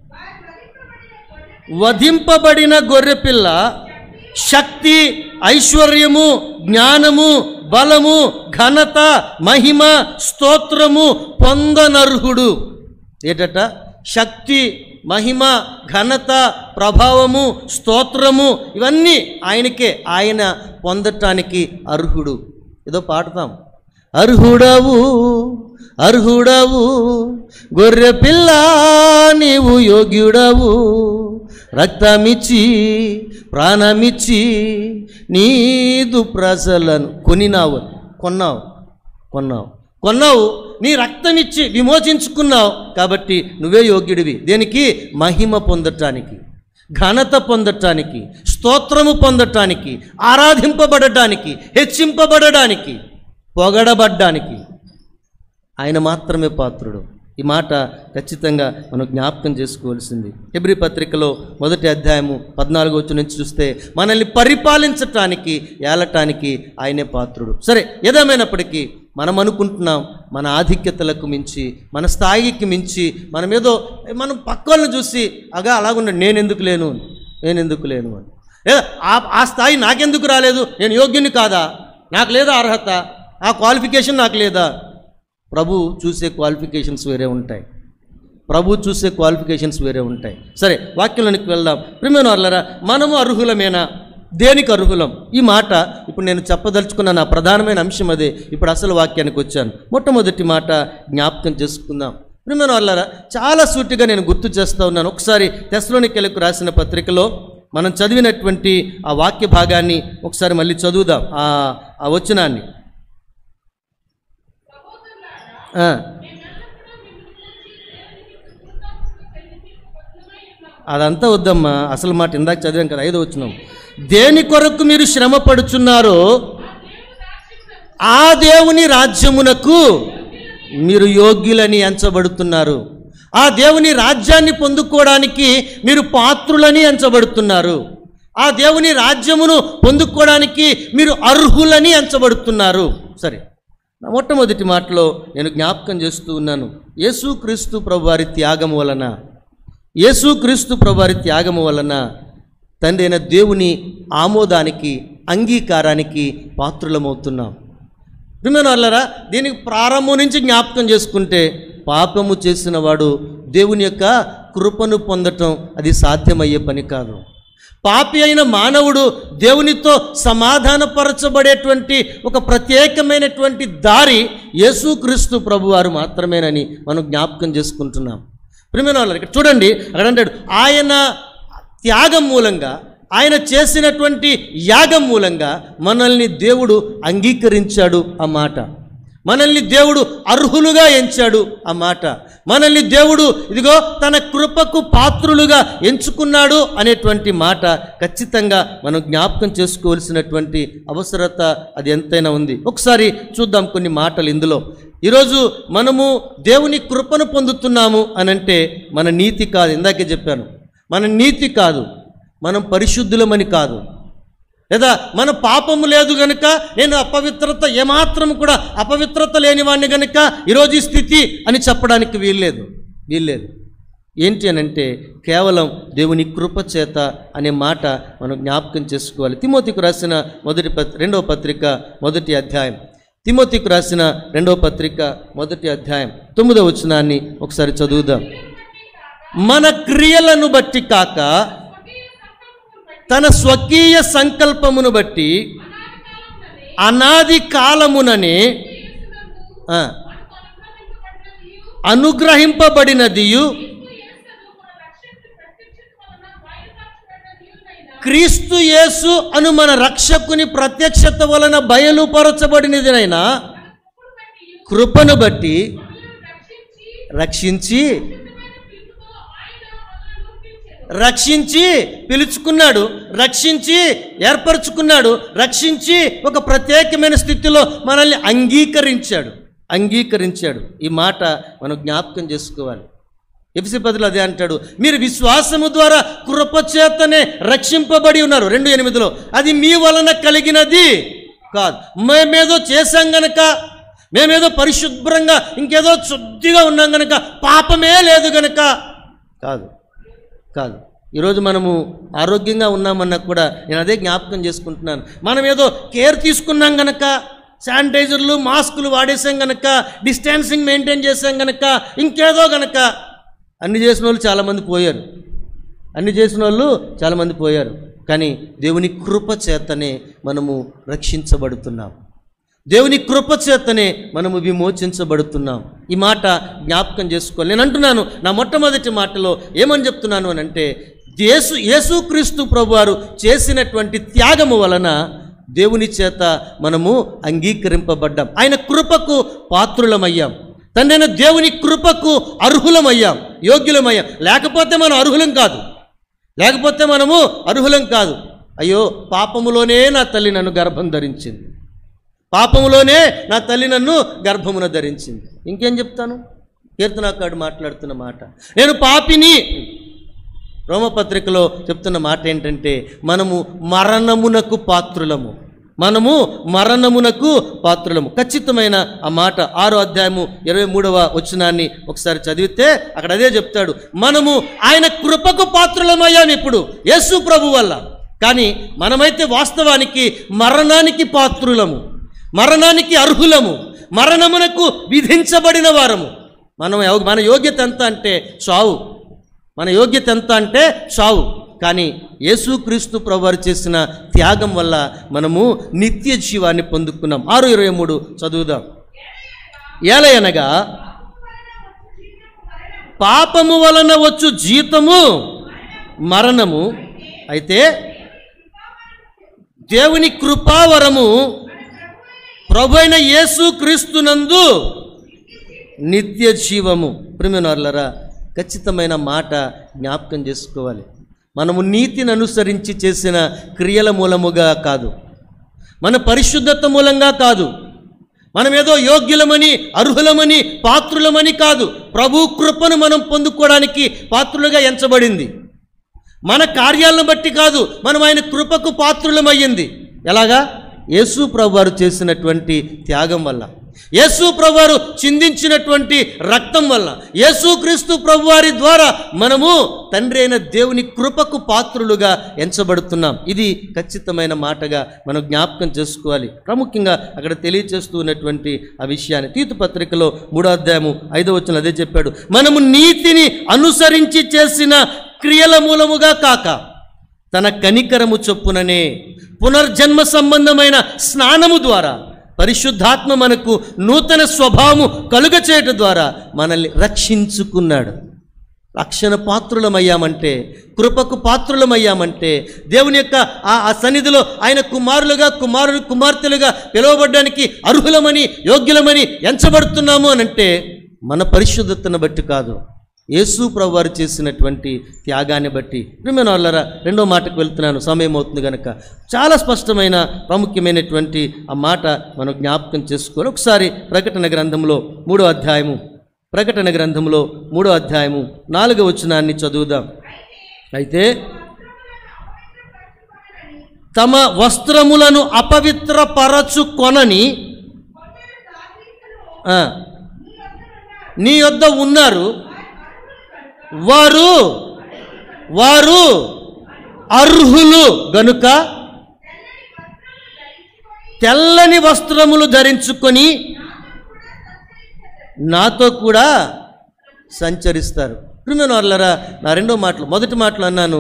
వధింపబడిన గొర్రెపిల్ల శక్తి ఐశ్వర్యము జ్ఞానము బలము ఘనత మహిమ స్తోత్రము పొందనర్హుడు ఏటట శక్తి మహిమ ఘనత ప్రభావము స్తోత్రము ఇవన్నీ ఆయనకే ఆయన పొందటానికి అర్హుడు ఏదో పాడతాం అర్హుడవు అర్హుడవు గొర్రె పిల్ల నీవు యోగ్యుడవు రక్తమిచ్చి ప్రాణమిచ్చి నీదు ప్రజలను కొనినావు కొన్నావు కొన్నావు కొన్నావు నీ రక్తం ఇచ్చి విమోచించుకున్నావు కాబట్టి నువ్వే యోగ్యుడివి దేనికి మహిమ పొందటానికి ఘనత పొందటానికి స్తోత్రము పొందటానికి ఆరాధింపబడటానికి హెచ్చింపబడడానికి పొగడబడ్డానికి ఆయన మాత్రమే పాత్రుడు ఈ మాట ఖచ్చితంగా మనం జ్ఞాపకం చేసుకోవాల్సింది ఎబ్రి పత్రికలో మొదటి అధ్యాయము పద్నాలుగు వచ్చి నుంచి చూస్తే మనల్ని పరిపాలించటానికి ఏలటానికి ఆయనే పాత్రుడు సరే ఏదేమైనప్పటికీ మనం అనుకుంటున్నాం మన ఆధిక్యతలకు మించి మన స్థాయికి మించి మనం ఏదో మనం పక్కలను చూసి అగా అలాగుండ నేను ఎందుకు లేను నేను ఎందుకు లేను అని లేదా ఆ ఆ స్థాయి నాకెందుకు రాలేదు నేను యోగ్యుని కాదా నాకు లేదా అర్హత ఆ క్వాలిఫికేషన్ నాకు లేదా ప్రభు చూసే క్వాలిఫికేషన్స్ వేరే ఉంటాయి ప్రభు చూసే క్వాలిఫికేషన్స్ వేరే ఉంటాయి సరే వాక్యంలోనికి వెళ్దాం ప్రిమైన వాళ్ళరా మనము అర్హులమేనా దేనికి అర్హులం ఈ మాట ఇప్పుడు నేను చెప్పదలుచుకున్న నా ప్రధానమైన అంశం అదే ఇప్పుడు అసలు వాక్యానికి వచ్చాను మొట్టమొదటి మాట జ్ఞాపకం చేసుకుందాం ప్రిమైన వాళ్ళరా చాలా సూటిగా నేను గుర్తు చేస్తూ ఉన్నాను ఒకసారి తెస్లోనికెలకు రాసిన పత్రికలో మనం చదివినటువంటి ఆ వాక్య భాగాన్ని ఒకసారి మళ్ళీ చదువుదాం ఆ ఆ వచనాన్ని ఆ. అదంతా వద్దమ్మా అసలు మాట ఇందాక చదివాం కదా ఐదో వచ్చినాం దేని కొరకు మీరు శ్రమ పడుచున్నారో ఆ దేవుని రాజ్యమునకు మీరు యోగ్యులని ఎంచబడుతున్నారు ఆ దేవుని రాజ్యాన్ని పొందుకోవడానికి మీరు పాత్రులని ఎంచబడుతున్నారు ఆ దేవుని రాజ్యమును పొందుకోవడానికి మీరు అర్హులని ఎంచబడుతున్నారు సరే నా మొట్టమొదటి మాటలో నేను జ్ఞాపకం చేస్తూ ఉన్నాను యేసుక్రీస్తు ప్రభు వారి త్యాగం వలన యేసుక్రీస్తు ప్రభు వారి త్యాగము వలన తండ్రి అయిన దేవుని ఆమోదానికి అంగీకారానికి పాత్రులమవుతున్నాం ప్రియమైన వాళ్ళరా దీనికి ప్రారంభం నుంచి జ్ఞాపకం చేసుకుంటే పాపము చేసిన వాడు దేవుని యొక్క కృపను పొందటం అది సాధ్యమయ్యే పని కాదు పాపి అయిన మానవుడు దేవునితో సమాధానపరచబడేటువంటి ఒక ప్రత్యేకమైనటువంటి దారి యేసుక్రీస్తు ప్రభువారు మాత్రమేనని మనం జ్ఞాపకం చేసుకుంటున్నాం ప్రియమైన వాళ్ళని ఇక్కడ చూడండి అక్కడ అంటాడు ఆయన త్యాగం మూలంగా ఆయన చేసినటువంటి యాగం మూలంగా మనల్ని దేవుడు అంగీకరించాడు ఆ మాట మనల్ని దేవుడు అర్హులుగా ఎంచాడు ఆ మాట మనల్ని దేవుడు ఇదిగో తన కృపకు పాత్రులుగా ఎంచుకున్నాడు అనేటువంటి మాట ఖచ్చితంగా మనం జ్ఞాపకం చేసుకోవాల్సినటువంటి అవసరత అది ఎంతైనా ఉంది ఒకసారి చూద్దాం కొన్ని మాటలు ఇందులో ఈరోజు మనము దేవుని కృపను పొందుతున్నాము అని అంటే మన నీతి కాదు ఇందాకే చెప్పాను మన నీతి కాదు మనం పరిశుద్ధులమని కాదు లేదా మన పాపము లేదు గనుక నేను అపవిత్రత ఏమాత్రం కూడా అపవిత్రత లేనివాడిని గనుక ఈరోజు ఈ స్థితి అని చెప్పడానికి వీల్లేదు వీల్లేదు ఏంటి అని అంటే కేవలం దేవుని కృప చేత అనే మాట మనం జ్ఞాపకం చేసుకోవాలి తిమోతికి రాసిన మొదటి పత్రి రెండవ పత్రిక మొదటి అధ్యాయం తిమోతికి రాసిన రెండవ పత్రిక మొదటి అధ్యాయం తొమ్మిదవ వచనాన్ని ఒకసారి చదువుదాం మన క్రియలను బట్టి కాక తన స్వకీయ సంకల్పమును బట్టి అనాది కాలముననే ఆ, అనుగ్రహింపబడినదియు క్రీస్తు యేసు అను మన రక్షకుని ప్రత్యక్షత వలన బయలుపరచబడినదినైనా కృపను బట్టి రక్షించి రక్షించి పిలుచుకున్నాడు రక్షించి ఏర్పరచుకున్నాడు రక్షించి ఒక ప్రత్యేకమైన స్థితిలో మనల్ని అంగీకరించాడు అంగీకరించాడు ఈ మాట మనం జ్ఞాపకం చేసుకోవాలి ఎఫ్సి పదిలో అదే అంటాడు మీరు విశ్వాసము ద్వారా కృపచేతనే రక్షింపబడి ఉన్నారు రెండు ఎనిమిదిలో అది మీ వలన కలిగినది కాదు మేమేదో చేశాం గనక మేమేదో పరిశుభ్రంగా ఇంకేదో శుద్ధిగా ఉన్నాం గనక పాపమే లేదు గనక కాదు కాదు ఈరోజు మనము ఆరోగ్యంగా ఉన్నామన్నా కూడా నేను అదే జ్ఞాపకం చేసుకుంటున్నాను మనం ఏదో కేర్ తీసుకున్నాం గనక శానిటైజర్లు మాస్కులు వాడేసాం గనక డిస్టెన్సింగ్ మెయింటైన్ చేసాం గనక ఇంకేదో గనక అన్ని చేసిన వాళ్ళు చాలామంది పోయారు అన్ని చేసిన వాళ్ళు చాలామంది పోయారు కానీ దేవుని కృప చేతనే మనము రక్షించబడుతున్నాం దేవుని కృప చేతనే మనము విమోచించబడుతున్నాం ఈ మాట జ్ఞాపకం చేసుకోవాలి నేను అంటున్నాను నా మొట్టమొదటి మాటలో ఏమని చెప్తున్నాను అని అంటే యేసు యేసుక్రీస్తు ప్రభువారు చేసినటువంటి త్యాగము వలన దేవుని చేత మనము అంగీకరింపబడ్డాం ఆయన కృపకు పాత్రులమయ్యాం తండ్రైన దేవుని కృపకు అర్హులమయ్యాం యోగ్యులమయ్యాం లేకపోతే మనం అర్హులం కాదు లేకపోతే మనము అర్హులం కాదు అయ్యో పాపములోనే నా తల్లి నన్ను గర్భం ధరించింది పాపములోనే నా తల్లి నన్ను గర్భమున ధరించింది ఇంకేం చెప్తాను కీర్తనాకాడు మాట్లాడుతున్న మాట నేను పాపిని రోమపత్రికలో చెప్తున్న మాట ఏంటంటే మనము మరణమునకు పాత్రులము మనము మరణమునకు పాత్రులము ఖచ్చితమైన ఆ మాట ఆరో అధ్యాయము ఇరవై మూడవ వచనాన్ని ఒకసారి చదివితే అక్కడ అదే చెప్తాడు మనము ఆయన కృపకు పాత్రులమయ్యాం ఇప్పుడు యేసు ప్రభు వల్ల కానీ మనమైతే వాస్తవానికి మరణానికి పాత్రులము మరణానికి అర్హులము మరణమునకు విధించబడిన వారము మనం యో- మన యోగ్యత ఎంత అంటే చావు మన యోగ్యత ఎంత అంటే చావు కానీ యేసుక్రీస్తు ప్రభువారు చేసిన త్యాగం వల్ల మనము నిత్య జీవాన్ని పొందుకున్నాం ఆరు ఇరవై మూడు చదువుదాం ఏలయనగా పాపము వలన వచ్చు జీతము మరణము అయితే దేవుని కృపావరము ప్రభు అయిన యేసు క్రీస్తునందు నిత్య జీవము ప్రిమినార్లరా ఖచ్చితమైన మాట జ్ఞాపకం చేసుకోవాలి మనము నీతిని అనుసరించి చేసిన క్రియల మూలముగా కాదు మన పరిశుద్ధత మూలంగా కాదు మనం ఏదో యోగ్యులమని అర్హులమని పాత్రులమని కాదు ప్రభు కృపను మనం పొందుకోవడానికి పాత్రులుగా ఎంచబడింది మన కార్యాలను బట్టి కాదు మనం ఆయన కృపకు పాత్రులమయ్యింది ఎలాగా యేసు ప్రభువారు చేసినటువంటి త్యాగం వల్ల యేసు ప్రభువారు చిందించినటువంటి రక్తం వల్ల యేసు క్రీస్తు ప్రభువారి ద్వారా మనము తండ్రి అయిన దేవుని కృపకు పాత్రులుగా ఎంచబడుతున్నాం ఇది ఖచ్చితమైన మాటగా మనం జ్ఞాపకం చేసుకోవాలి ప్రాముఖ్యంగా అక్కడ తెలియచేస్తూ ఉన్నటువంటి ఆ విషయాన్ని తీతు పత్రికలో మూడో అధ్యాయము ఐదో వచ్చిన అదే చెప్పాడు మనము నీతిని అనుసరించి చేసిన క్రియల మూలముగా కాక తన కనికరము చొప్పుననే పునర్జన్మ సంబంధమైన స్నానము ద్వారా పరిశుద్ధాత్మ మనకు నూతన స్వభావము కలుగచేయట ద్వారా మనల్ని రక్షించుకున్నాడు రక్షణ పాత్రులమయ్యామంటే కృపకు పాత్రులమయ్యామంటే దేవుని యొక్క ఆ ఆ సన్నిధిలో ఆయన కుమారులుగా కుమారులు కుమార్తెలుగా పిలువబడ్డానికి అర్హులమని యోగ్యులమని ఎంచబడుతున్నాము అనంటే మన పరిశుద్ధతను బట్టి కాదు యేసు ప్రభు వారు చేసినటువంటి త్యాగాన్ని బట్టి ప్రిమైన వాళ్ళరా రెండో మాటకు వెళ్తున్నాను సమయం అవుతుంది కనుక చాలా స్పష్టమైన ప్రాముఖ్యమైనటువంటి ఆ మాట మనం జ్ఞాపకం చేసుకోవాలి ఒకసారి ప్రకటన గ్రంథంలో మూడో అధ్యాయము ప్రకటన గ్రంథంలో మూడో అధ్యాయము నాలుగో వచనాన్ని చదువుదాం అయితే తమ వస్త్రములను అపవిత్రపరచు కొనని ఆ, నీ యొద్ద ఉన్నారు వారు వారు అర్హులు గనుక తెల్లని వస్త్రములు ధరించుకొని నాతో కూడా సంచరిస్తారు ప్రిమిన వాళ్ళరా నా రెండో మాటలు మొదటి మాటలు అన్నాను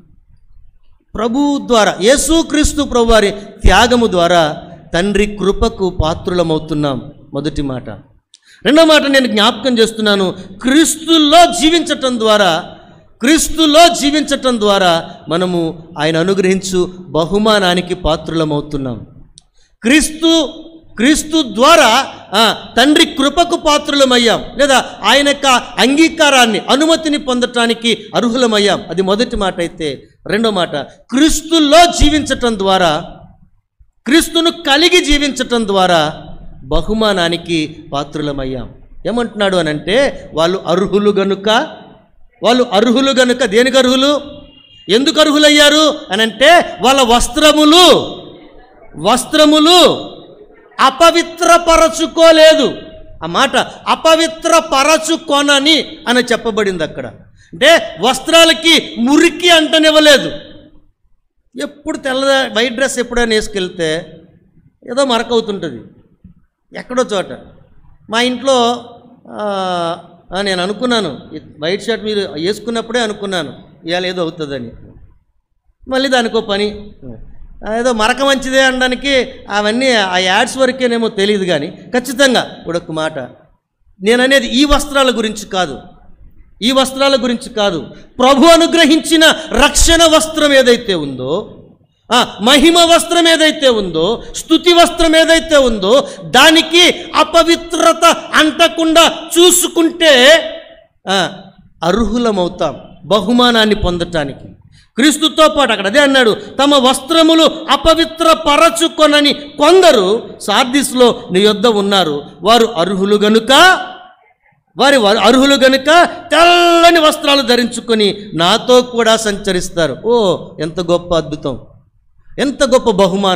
ప్రభు ద్వారా యేసుక్రీస్తు ప్రభు వారి త్యాగము ద్వారా తండ్రి కృపకు పాత్రులమవుతున్నాం మొదటి మాట రెండో మాట నేను జ్ఞాపకం చేస్తున్నాను క్రీస్తుల్లో జీవించటం ద్వారా క్రీస్తులో జీవించటం ద్వారా మనము ఆయన అనుగ్రహించు బహుమానానికి పాత్రులమవుతున్నాం క్రీస్తు క్రీస్తు ద్వారా ఆ, తండ్రి కృపకు పాత్రులమయ్యాం లేదా ఆయన యొక్క అంగీకారాన్ని అనుమతిని పొందటానికి అర్హులమయ్యాం అది మొదటి మాట అయితే రెండో మాట క్రీస్తుల్లో జీవించటం ద్వారా క్రీస్తును కలిగి జీవించటం ద్వారా బహుమానానికి పాత్రులమయ్యాం ఏమంటున్నాడు అని అంటే వాళ్ళు అర్హులు గనుక వాళ్ళు అర్హులు గనుక దేనికి అర్హులు ఎందుకు అర్హులయ్యారు అని అంటే వాళ్ళ వస్త్రములు వస్త్రములు అపవిత్రపరచుకోలేదు ఆ మాట అపవిత్రపరచుకొనని అని చెప్పబడింది అక్కడ అంటే వస్త్రాలకి మురికి అంటనివ్వలేదు ఎప్పుడు తెల్ల వైట్ డ్రెస్ ఎప్పుడైనా వేసుకెళ్తే ఏదో మరకవుతుంటుంది ఎక్కడో చోట మా ఇంట్లో ఆ, ఆ, నేను అనుకున్నాను ఈ వైట్ షర్ట్ మీరు వేసుకున్నప్పుడే అనుకున్నాను ఇవాళ ఏదో అవుతుందని మళ్ళీ దానికో పని ఆ, ఏదో మరక మంచిదే అనడానికి అవన్నీ ఆ యాడ్స్ వరకేనేమో తెలియదు కానీ ఖచ్చితంగా ఇప్పుడు ఒక మాట నేను అనేది ఈ వస్త్రాల గురించి కాదు ఈ వస్త్రాల గురించి కాదు ప్రభు అనుగ్రహించిన రక్షణ వస్త్రం ఏదైతే ఉందో ఆ, మహిమ వస్త్రం ఏదైతే ఉందో స్థుతి వస్త్రం ఏదైతే ఉందో దానికి అపవిత్రత అంటకుండా చూసుకుంటే ఆ, అర్హులమవుతాం బహుమానాన్ని పొందటానికి క్రీస్తుతో పాటు అక్కడ అదే అన్నాడు తమ వస్త్రములు అపవిత్ర పరచుకొనని కొందరు సార్దిస్లో నీ యొద్ద ఉన్నారు వారు అర్హులు గనుక వారి వ- అర్హులు గనుక తెల్లని వస్త్రాలు ధరించుకొని నాతో కూడా సంచరిస్తారు ఓ ఎంత గొప్ప అద్భుతం ఎంత గొప్ప బహుమానం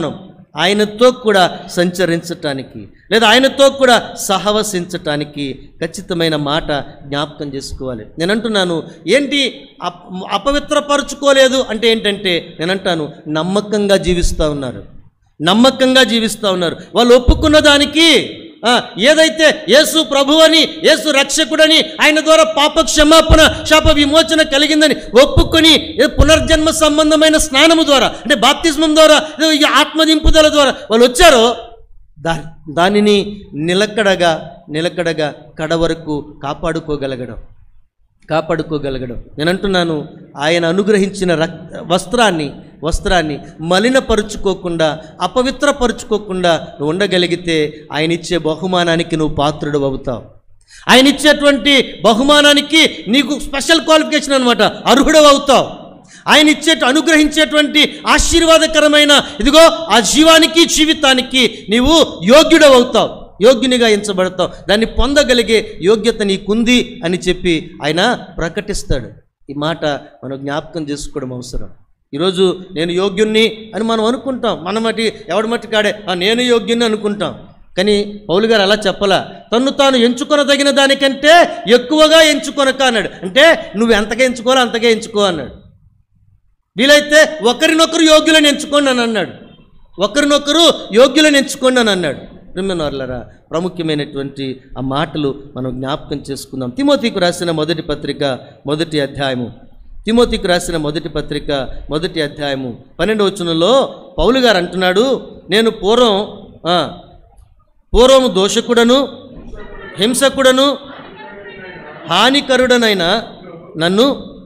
ఆయనతో కూడా సంచరించటానికి లేదా ఆయనతో కూడా సహవసించటానికి ఖచ్చితమైన మాట జ్ఞాపకం చేసుకోవాలి నేను అంటున్నాను ఏంటి అప్ అపవిత్రపరుచుకోలేదు అంటే ఏంటంటే నేను అంటాను నమ్మకంగా జీవిస్తూ ఉన్నారు నమ్మకంగా జీవిస్తూ ఉన్నారు వాళ్ళు ఒప్పుకున్న దానికి ఆ, ఏదైతే యేసు ప్రభువని యేసు రక్షకుడని ఆయన ద్వారా పాప క్షమాపణ శాప విమోచన కలిగిందని ఒప్పుకొని ఏ పునర్జన్మ సంబంధమైన స్నానము ద్వారా అంటే బాప్తిస్మం ద్వారా ఏదో ఈ ఆత్మదింపుదల ద్వారా వాళ్ళు వచ్చారో దా దానిని నిలకడగా నిలకడగా కడ వరకు కాపాడుకోగలగడం కాపాడుకోగలగడం నేను అంటున్నాను ఆయన అనుగ్రహించిన రక్ వస్త్రాన్ని వస్త్రాన్ని మలినపరుచుకోకుండా అపవిత్రపరుచుకోకుండా నువ్వు ఉండగలిగితే ఆయన ఇచ్చే బహుమానానికి నువ్వు పాత్రుడు అవుతావు ఆయన ఇచ్చేటువంటి బహుమానానికి నీకు స్పెషల్ క్వాలిఫికేషన్ అనమాట అర్హుడు అవుతావు ఆయన ఇచ్చే అనుగ్రహించేటువంటి ఆశీర్వాదకరమైన ఇదిగో ఆ జీవానికి జీవితానికి నీవు యోగ్యుడు అవుతావు యోగ్యునిగా ఎంచబడతావు దాన్ని పొందగలిగే యోగ్యత నీకుంది అని చెప్పి ఆయన ప్రకటిస్తాడు ఈ మాట మనం జ్ఞాపకం చేసుకోవడం అవసరం ఈరోజు నేను యోగ్యుణ్ణి అని మనం అనుకుంటాం మన మట్టి ఎవడి మట్టి కాడే "ఆ, నేను యోగ్యుణ్ణి అనుకుంటాం కానీ పౌలు గారు అలా చెప్పలా తన్ను తాను ఎంచుకొనదగిన దానికంటే ఎక్కువగా ఎంచుకొనక అన్నాడు అంటే నువ్వు ఎంతగా ఎంచుకోవాలో అంతగా ఎంచుకో అన్నాడు వీలైతే ఒకరినొకరు యోగ్యులను ఎంచుకోండి అని అన్నాడు ఒకరినొకరు యోగ్యులను ఎంచుకోండి అని అన్నాడు ప్రిమ్మనవర్లరా ప్రాముఖ్యమైనటువంటి ఆ మాటలు మనం జ్ఞాపకం చేసుకుందాం తిమోతికి రాసిన మొదటి పత్రిక మొదటి అధ్యాయము తిమోతికి రాసిన మొదటి పత్రిక మొదటి అధ్యాయము పన్నెండు వచనంలో పౌలు గారు అంటున్నాడు నేను పూర్వం ఆ, పూర్వము దోషకుడను హింసకుడను హానికరుడనైన నన్ను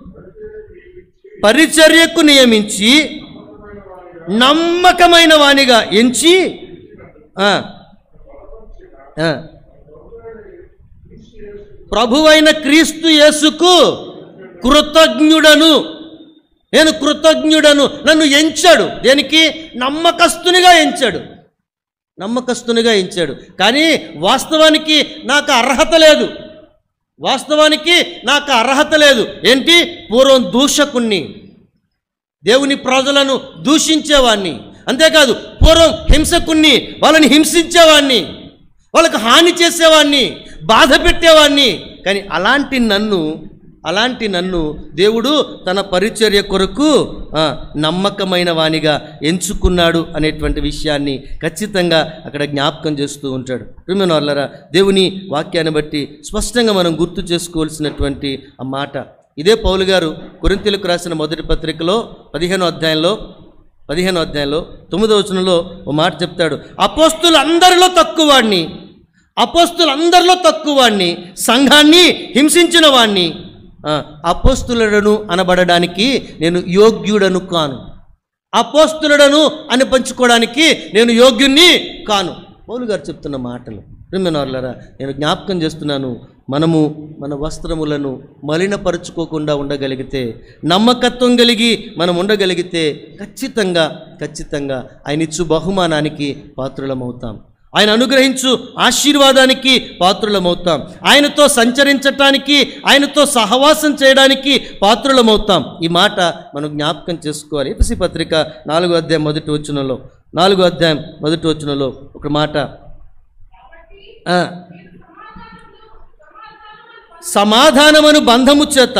పరిచర్యకు నియమించి నమ్మకమైన వానిగా ఎంచి ఆ, ఆ, ప్రభువైన క్రీస్తు యేసుకు కృతజ్ఞుడను నేను కృతజ్ఞుడను నన్ను ఎంచాడు దేనికి నమ్మకస్తునిగా ఎంచాడు నమ్మకస్తునిగా ఎంచాడు కానీ వాస్తవానికి నాకు అర్హత లేదు వాస్తవానికి నాకు అర్హత లేదు ఏంటి పూర్వం దూషకుణ్ణి దేవుని ప్రజలను దూషించేవాణ్ణి అంతేకాదు పూర్వం హింసకుణ్ణి వాళ్ళని హింసించేవాణ్ణి వాళ్ళకు హాని చేసేవాణ్ణి బాధ పెట్టేవాణ్ణి కానీ అలాంటి నన్ను అలాంటి నన్ను దేవుడు తన పరిచర్య కొరకు ఆ, నమ్మకమైన వానిగా ఎంచుకున్నాడు అనేటువంటి విషయాన్ని ఖచ్చితంగా అక్కడ జ్ఞాపకం చేస్తూ ఉంటాడు ప్రిమిన వాళ్ళరా దేవుని వాక్యాన్ని బట్టి స్పష్టంగా మనం గుర్తు చేసుకోవాల్సినటువంటి ఆ మాట ఇదే పౌలు గారు కొరింతలకు రాసిన మొదటి పత్రికలో పదిహేనో అధ్యాయంలో పదిహేనో అధ్యాయంలో తొమ్మిదో వచనంలో ఓ మాట చెప్తాడు అపోస్తులు అందరిలో తక్కువ వాడిని అపోస్తులు అందరిలో తక్కువ వాడిని సంఘాన్ని హింసించిన వాణ్ణి ఆ, అపోస్తులుడను అనబడడానికి నేను యోగ్యుడను కాను అపోస్తులుడను అని పంచుకోవడానికి నేను యోగ్యుణ్ణి కాను పౌలు గారు చెప్తున్న మాటలు రిమ్మెనార్లరా నేను జ్ఞాపకం చేస్తున్నాను మనము మన వస్త్రములను మలినపరుచుకోకుండా ఉండగలిగితే నమ్మకత్వం కలిగి మనం ఉండగలిగితే ఖచ్చితంగా ఖచ్చితంగా ఆయన ఇచ్చు బహుమానానికి పాత్రులమవుతాం ఆయన అనుగ్రహించు ఆశీర్వాదానికి పాత్రులమవుతాం ఆయనతో సంచరించటానికి ఆయనతో సహవాసం చేయడానికి పాత్రులమవుతాం ఈ మాట మనం జ్ఞాపకం చేసుకోవాలి ఎపిసి పత్రిక నాలుగో అధ్యాయం మొదటి వచనంలో నాలుగో అధ్యాయం మొదటి వచనంలో ఒక మాట ఆ. సమాధానమను బంధము చేత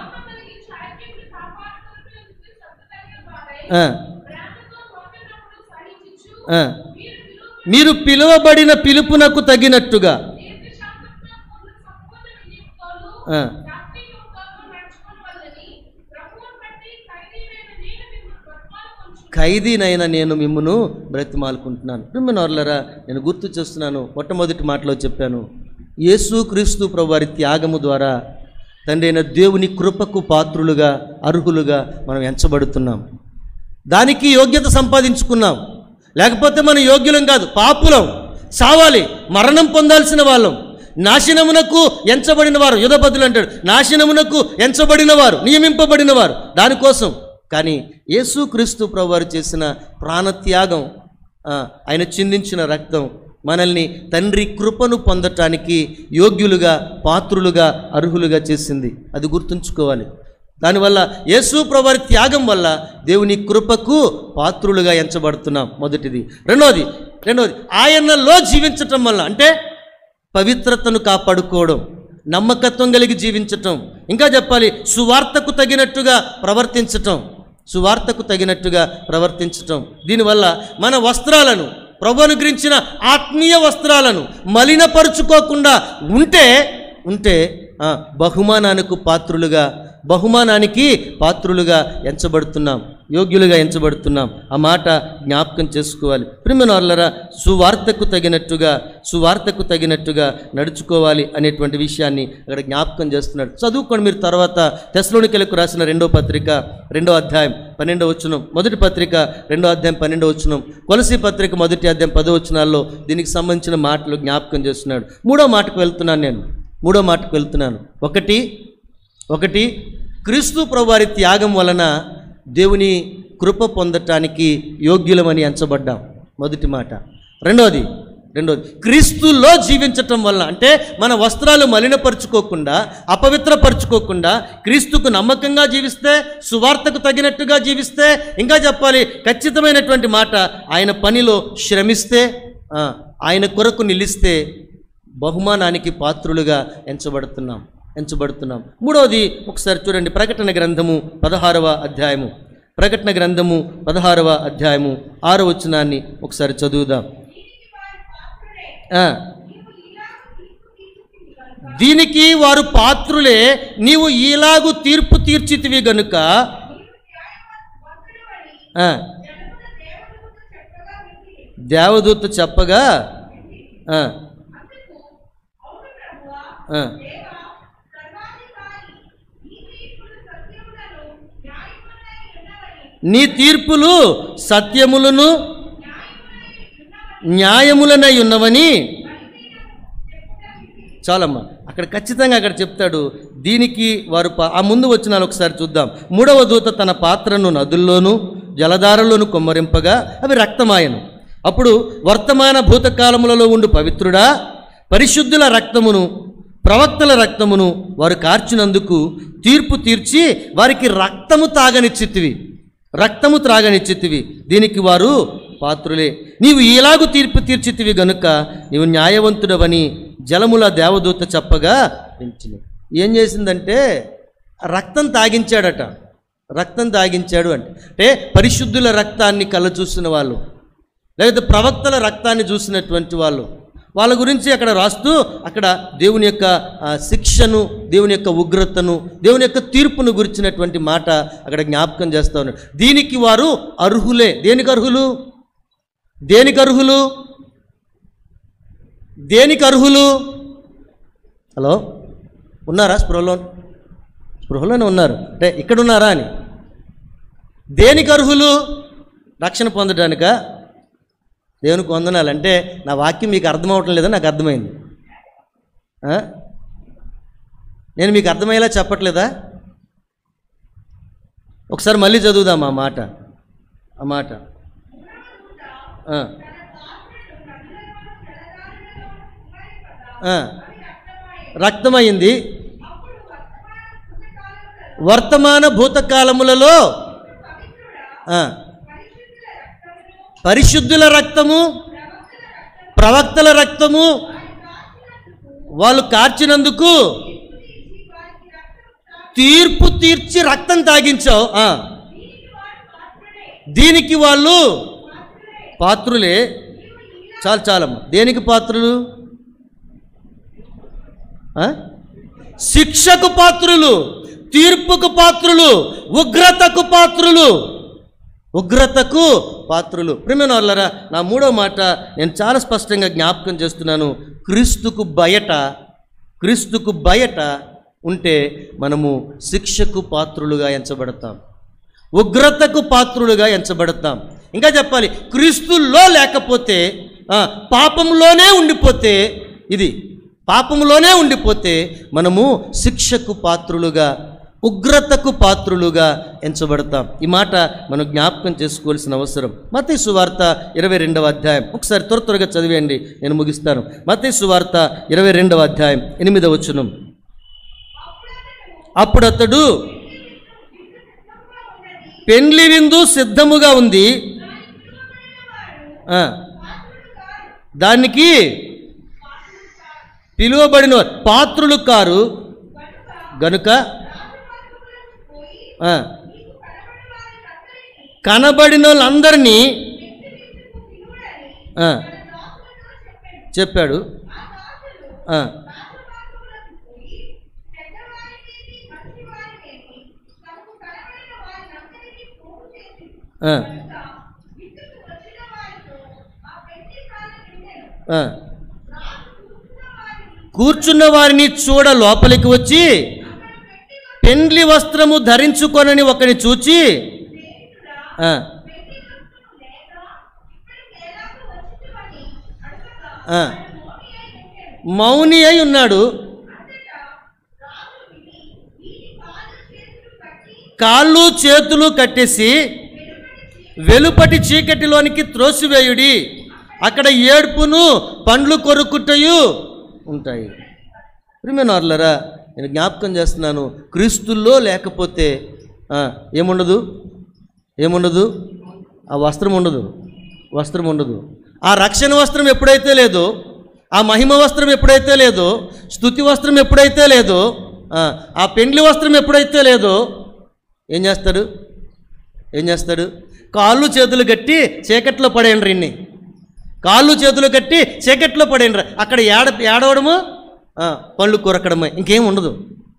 ఆ, ఆ. మీరు పిలువబడిన పిలుపునకు తగినట్టుగా ఆ, ఖైదీనైనా నేను మిమ్మను బ్రతిమాలుకుంటున్నాను మిమ్మల్ని నేను గుర్తు చేస్తున్నాను మొట్టమొదటి మాటలో చెప్పాను యేసు క్రీస్తు ప్రభు వారి త్యాగము ద్వారా తండ్రి అయిన దేవుని కృపకు పాత్రులుగా అర్హులుగా మనం ఎంచబడుతున్నాం దానికి యోగ్యత సంపాదించుకున్నాం లేకపోతే మనం యోగ్యులం కాదు పాపులం సావాలి మరణం పొందాల్సిన వాళ్ళం నాశనమునకు ఎంచబడిన వారు యుధపతులు అంటాడు నాశనమునకు ఎంచబడిన వారు నియమింపబడిన వారు దానికోసం కానీ యేసుక్రీస్తు ప్రభువారు చేసిన ప్రాణత్యాగం ఆ, ఆయన చిందించిన రక్తం మనల్ని తండ్రి కృపను పొందటానికి యోగ్యులుగా పాత్రులుగా అర్హులుగా చేసింది అది గుర్తుంచుకోవాలి దానివల్ల యేసు ప్రభువారి త్యాగం వల్ల దేవుని కృపకు పాత్రులుగా ఎంచబడుతున్నాం మొదటిది రెండోది రెండోది ఆయనలో జీవించటం వల్ల అంటే పవిత్రతను కాపాడుకోవడం నమ్మకత్వం కలిగి జీవించటం ఇంకా చెప్పాలి సువార్తకు తగినట్టుగా ప్రవర్తించటం సువార్తకు తగినట్టుగా ప్రవర్తించటం దీనివల్ల మన వస్త్రాలను ప్రభు అనుగ్రహించిన ఆత్మీయ వస్త్రాలను మలినపరుచుకోకుండా ఉంటే ఉంటే ఆ, బహుమానానికి పాత్రులుగా బహుమానానికి పాత్రులుగా ఎంచబడుతున్నాం యోగ్యులుగా ఎంచబడుతున్నాం ఆ మాట జ్ఞాపకం చేసుకోవాలి ప్రిమినర్లరా సువార్తకు తగినట్టుగా సువార్తకు తగినట్టుగా నడుచుకోవాలి అనేటువంటి విషయాన్ని అక్కడ జ్ఞాపకం చేస్తున్నాడు చదువుకోండి మీరు తర్వాత తెస్లోనికలకు రాసిన రెండో పత్రిక రెండో అధ్యాయం పన్నెండో వచనం మొదటి పత్రిక రెండో అధ్యాయం పన్నెండో వచనం కొలసి పత్రిక మొదటి అధ్యాయం పదో వచనాల్లో దీనికి సంబంధించిన మాటలు జ్ఞాపకం చేస్తున్నాడు మూడో మాటకు వెళ్తున్నాను నేను మూడో మాటకు వెళ్తున్నాను ఒకటి ఒకటి క్రీస్తు ప్రభువారి త్యాగం వలన దేవుని కృప పొందటానికి యోగ్యులమని ఎంచబడ్డాం మొదటి మాట రెండోది రెండోది క్రీస్తులో జీవించటం వల్ల అంటే మన వస్త్రాలు మలినపరుచుకోకుండా అపవిత్రపరుచుకోకుండా క్రీస్తుకు నమ్మకంగా జీవిస్తే సువార్తకు తగినట్టుగా జీవిస్తే ఇంకా చెప్పాలి ఖచ్చితమైనటువంటి మాట ఆయన పనిలో శ్రమిస్తే ఆ, ఆయన కొరకు నిలిస్తే బహుమానానికి పాత్రులుగా ఎంచబడుతున్నాం ఎంచబడుతున్నాం మూడవది ఒకసారి చూడండి ప్రకటన గ్రంథము పదహారవ అధ్యాయము ప్రకటన గ్రంథము పదహారవ అధ్యాయము ఆరో వచనాన్ని ఒకసారి చదువుదాం ఆ. దీనికి వారు పాత్రులే నీవు ఈలాగు తీర్పు తీర్చితివి గనుక ఆ. దేవదూత చెప్పగా ఆ. ఆ. నీ తీర్పులు సత్యములను న్యాయములనై ఉన్నవని చాలమ్మా అక్కడ ఖచ్చితంగా అక్కడ చెప్తాడు దీనికి వారు పా- ఆ ముందు వచ్చినాలు ఒకసారి చూద్దాం మూడవ దూత తన పాత్రను నదుల్లోనూ జలధారల్లోనూ కొమ్మరింపగా అవి రక్తమాయను అప్పుడు వర్తమాన భూతకాలములలో ఉండు పవిత్రుడా పరిశుద్ధుల రక్తమును ప్రవక్తల రక్తమును వారు కార్చినందుకు తీర్పు తీర్చి వారికి రక్తము తాగనిచ్చితివి రక్తము త్రాగనిచ్చితివి దీనికి వారు పాత్రులే నీవు ఇలాగు తీర్పు తీర్చితివి గనుక నీవు న్యాయవంతుడవని జలముల దేవదూత చెప్పగా పెంచిన ఏం చేసిందంటే రక్తం తాగించాడట రక్తం తాగించాడు అంటే అంటే పరిశుద్ధుల రక్తాన్ని కళ్ళ చూసిన వాళ్ళు లేకపోతే ప్రవక్తల రక్తాన్ని చూసినటువంటి వాళ్ళు వాళ్ళ గురించి అక్కడ రాస్తూ అక్కడ దేవుని యొక్క ఆ, శిక్షను దేవుని యొక్క ఉగ్రతను దేవుని యొక్క తీర్పును గురించినటువంటి మాట అక్కడ జ్ఞాపకం చేస్తా ఉన్నాడు దీనికి వారు అర్హులే దేనికి అర్హులు దేనికి అర్హులు దేనికి అర్హులు హలో ఉన్నారా స్పృహలో స్పృహలోనే ఉన్నారు అంటే ఇక్కడ ఉన్నారా అని దేనికి అర్హులు రక్షణ పొందడానికా దేవునికి వందనాలంటే నా వాక్యం మీకు అర్థం అవటం లేదని నాకు అర్థమైంది ఆ? నేను మీకు అర్థమయ్యేలా చెప్పట్లేదా ఒకసారి మళ్ళీ చదువుదాం ఆ మాట ఆ మాట ఆ. ఆ. రక్తమైంది వర్తమాన భూతకాలములలో ఆ. పరిశుద్ధుల రక్తము ప్రవక్తల రక్తము వాళ్ళు కార్చినందుకు తీర్పు తీర్చి రక్తం తాగించావు ఆ. దీనికి వాళ్ళు పాత్రులే చాలు చాలమ్మ దేనికి పాత్రులు ఆ? శిక్షకు పాత్రులు తీర్పుకు పాత్రులు ఉగ్రతకు పాత్రులు ఉగ్రతకు పాత్రులు ప్రిమినోళ్ళరా నా మూడో మాట నేను చాలా స్పష్టంగా జ్ఞాపకం చేస్తున్నాను క్రీస్తుకు బయట క్రీస్తుకు బయట ఉంటే మనము శిక్షకు పాత్రులుగా ఎంచబడతాం ఉగ్రతకు పాత్రులుగా ఎంచబడతాం ఇంకా చెప్పాలి క్రీస్తుల్లో లేకపోతే ఆ, పాపంలోనే ఉండిపోతే ఇది పాపంలోనే ఉండిపోతే మనము శిక్షకు పాత్రులుగా ఉగ్రతకు పాత్రులుగా ఎంచబడతాం ఈ మాట మనం జ్ఞాపకం చేసుకోవాల్సిన అవసరం మతీ సువార్త ఇరవై రెండవ అధ్యాయం ఒకసారి త్వర త్వరగా చదివేయండి నేను ముగిస్తాను మతీ సువార్త ఇరవై రెండవ అధ్యాయం ఎనిమిదవ వచనం అప్పుడు అతడు పెండ్లి విందు సిద్ధముగా ఉంది ఆ, దానికి పిలువబడిన వారు పాత్రులు కారు గనుక ఆ, కనబడిన వాళ్ళందరినీ ఆ, చెప్పాడు ఆ, ఆ, ఆ. కూర్చున్న వారిని చూడ లోపలికి వచ్చి పెండ్లి వస్త్రము ధరించుకొనని ఒకని చూచి ఆ, ఆ. మౌని అయి ఉన్నాడు కాళ్ళు చేతులు కట్టేసి వెలుపటి చీకటిలోనికి త్రోసివేయుడి అక్కడ ఏడ్పును పండ్లు కొరుకుటయు ఉంటాయి ప్రిమినార్లరా నేను జ్ఞాపకం చేస్తున్నాను క్రీస్తుల్లో లేకపోతే ఆ, ఏముండదు ఏముండదు ఆ వస్త్రం ఉండదు వస్త్రం ఉండదు ఆ రక్షణ వస్త్రం ఎప్పుడైతే లేదో ఆ మహిమ వస్త్రం ఎప్పుడైతే లేదో స్థుతి వస్త్రం ఎప్పుడైతే లేదో ఆ, ఆ పెండ్లి వస్త్రం ఎప్పుడైతే లేదో ఏం చేస్తాడు ఏం చేస్తాడు కాళ్ళు చేతులు కట్టి చీకట్లో పడేయండి ఇన్ని కాళ్ళు చేతులు కట్టి చీకట్లో పడేయండి అక్కడ ఏడ ఏడవడము ఆ, పళ్ళు కొరకడమే ఇంకేం ఉండదు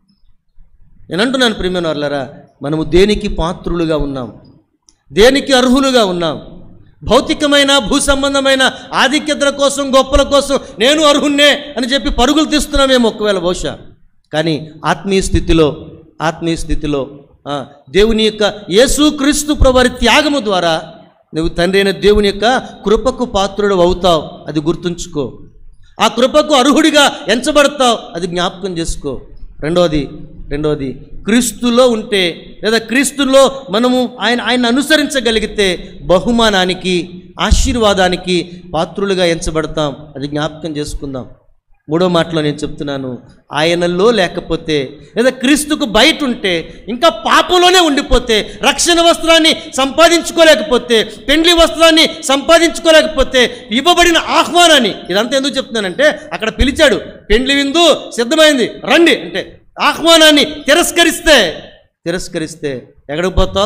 నేను అంటున్నాను ప్రియమైన వాళ్ళరా మనము దేనికి పాత్రులుగా ఉన్నాం దేనికి అర్హులుగా ఉన్నాం భౌతికమైన భూ సంబంధమైన ఆధిక్యతల కోసం గొప్పల కోసం నేను అర్హున్నే అని చెప్పి పరుగులు తీస్తున్నామేమో ఒకవేళ బహుశా కానీ ఆత్మీయ స్థితిలో ఆత్మీయ స్థితిలో ఆ, దేవుని యొక్క యేసుక్రీస్తు ప్రభు త్యాగము ద్వారా నువ్వు తండ్రి అయిన దేవుని యొక్క కృపకు పాత్రుడు అవుతావు అది గుర్తుంచుకో ఆ కృపకు అర్హుడిగా ఎంచబడతావు అది జ్ఞాపకం చేసుకో రెండోది రెండోది క్రీస్తులో ఉంటే లేదా క్రీస్తులో మనము ఆయన ఆయన అనుసరించగలిగితే బహుమానానికి ఆశీర్వాదానికి పాత్రులుగా ఎంచబడతాం అది జ్ఞాపకం చేసుకుందాం మూడో మాటలో నేను చెప్తున్నాను ఆయనలో లేకపోతే లేదా క్రీస్తుకు బయట ఉంటే ఇంకా పాపంలోనే ఉండిపోతే రక్షణ వస్త్రాన్ని సంపాదించుకోలేకపోతే పెండ్లి వస్త్రాన్ని సంపాదించుకోలేకపోతే ఇవ్వబడిన ఆహ్వానాన్ని ఇదంతా ఎందుకు చెప్తున్నానంటే అక్కడ పిలిచాడు పెండ్లి విందు సిద్ధమైంది రండి అంటే ఆహ్వానాన్ని తిరస్కరిస్తే తిరస్కరిస్తే ఎక్కడికి పోతావు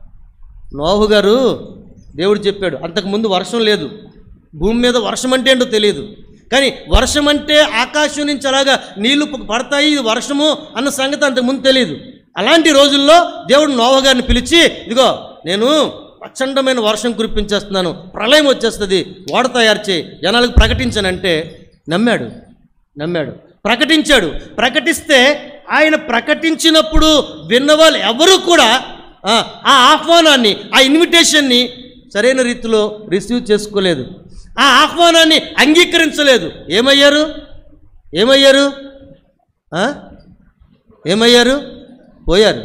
నోహు గారు దేవుడు చెప్పాడు అంతకుముందు వర్షం లేదు భూమి మీద వర్షం అంటే ఏంటో తెలియదు కానీ వర్షం అంటే ఆకాశం నుంచి అలాగా నీళ్లు ప- పడతాయి ఇది వర్షము అన్న సంగతి అంతకుముందు తెలియదు అలాంటి రోజుల్లో దేవుడు నోవ గారిని పిలిచి ఇదిగో నేను ప్రచండమైన వర్షం కురిపించేస్తున్నాను ప్రళయం వచ్చేస్తుంది ఓడ తయారు చేయి జనాలకు ప్రకటించానంటే నమ్మాడు నమ్మాడు ప్రకటించాడు ప్రకటిస్తే ఆయన ప్రకటించినప్పుడు విన్నవాళ్ళు ఎవరూ కూడా ఆ, ఆ ఆహ్వానాన్ని ఆ ఇన్విటేషన్ని సరైన రీతిలో రిసీవ్ చేసుకోలేదు ఆ ఆహ్వానాన్ని అంగీకరించలేదు ఏమయ్యారు ఏమయ్యారు ఆ? ఏమయ్యారు పోయారు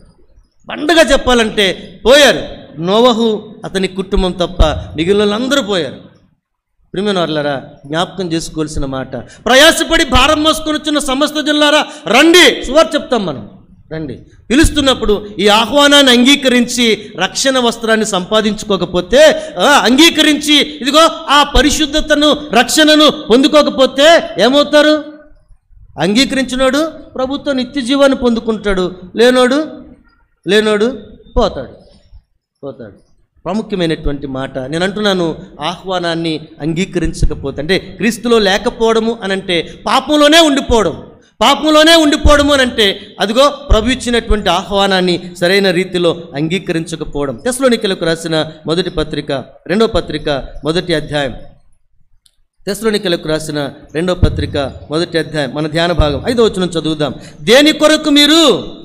పండగ చెప్పాలంటే పోయారు నోవహు అతని కుటుంబం తప్ప మిగిలిన వాళ్ళందరూ పోయారు ప్రియమైన వాళ్ళారా జ్ఞాపకం చేసుకోవాల్సిన మాట ప్రయాసపడి భారం మోసుకొని వచ్చిన సమస్త జిల్లారా రండి సువార్ చెప్తాం మనం రండి పిలుస్తున్నప్పుడు ఈ ఆహ్వానాన్ని అంగీకరించి రక్షణ వస్త్రాన్ని సంపాదించుకోకపోతే ఆ, అంగీకరించి ఇదిగో ఆ పరిశుద్ధతను రక్షణను పొందుకోకపోతే ఏమవుతారు అంగీకరించినోడు ప్రభుత్వ నిత్య జీవాన్ని పొందుకుంటాడు లేనోడు లేనోడు పోతాడు పోతాడు ప్రాముఖ్యమైనటువంటి మాట నేను అంటున్నాను ఆహ్వానాన్ని అంగీకరించకపోతే అంటే క్రీస్తులో లేకపోవడము అని అంటే పాపంలోనే ఉండిపోవడం పాపంలోనే ఉండిపోవడము అని అంటే అదిగో ప్రభు ఇచ్చినటువంటి ఆహ్వానాన్ని సరైన రీతిలో అంగీకరించకపోవడం తెస్లోనికలకు రాసిన మొదటి పత్రిక రెండో పత్రిక మొదటి అధ్యాయం తెస్లోనికలకు రాసిన రెండో పత్రిక మొదటి అధ్యాయం మన ధ్యాన భాగం ఐదో వచనం చదువుదాం దేని కొరకు మీరు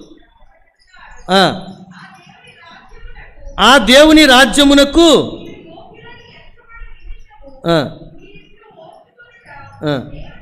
ఆ, ఆ దేవుని రాజ్యమునకు ఆ, ఆ,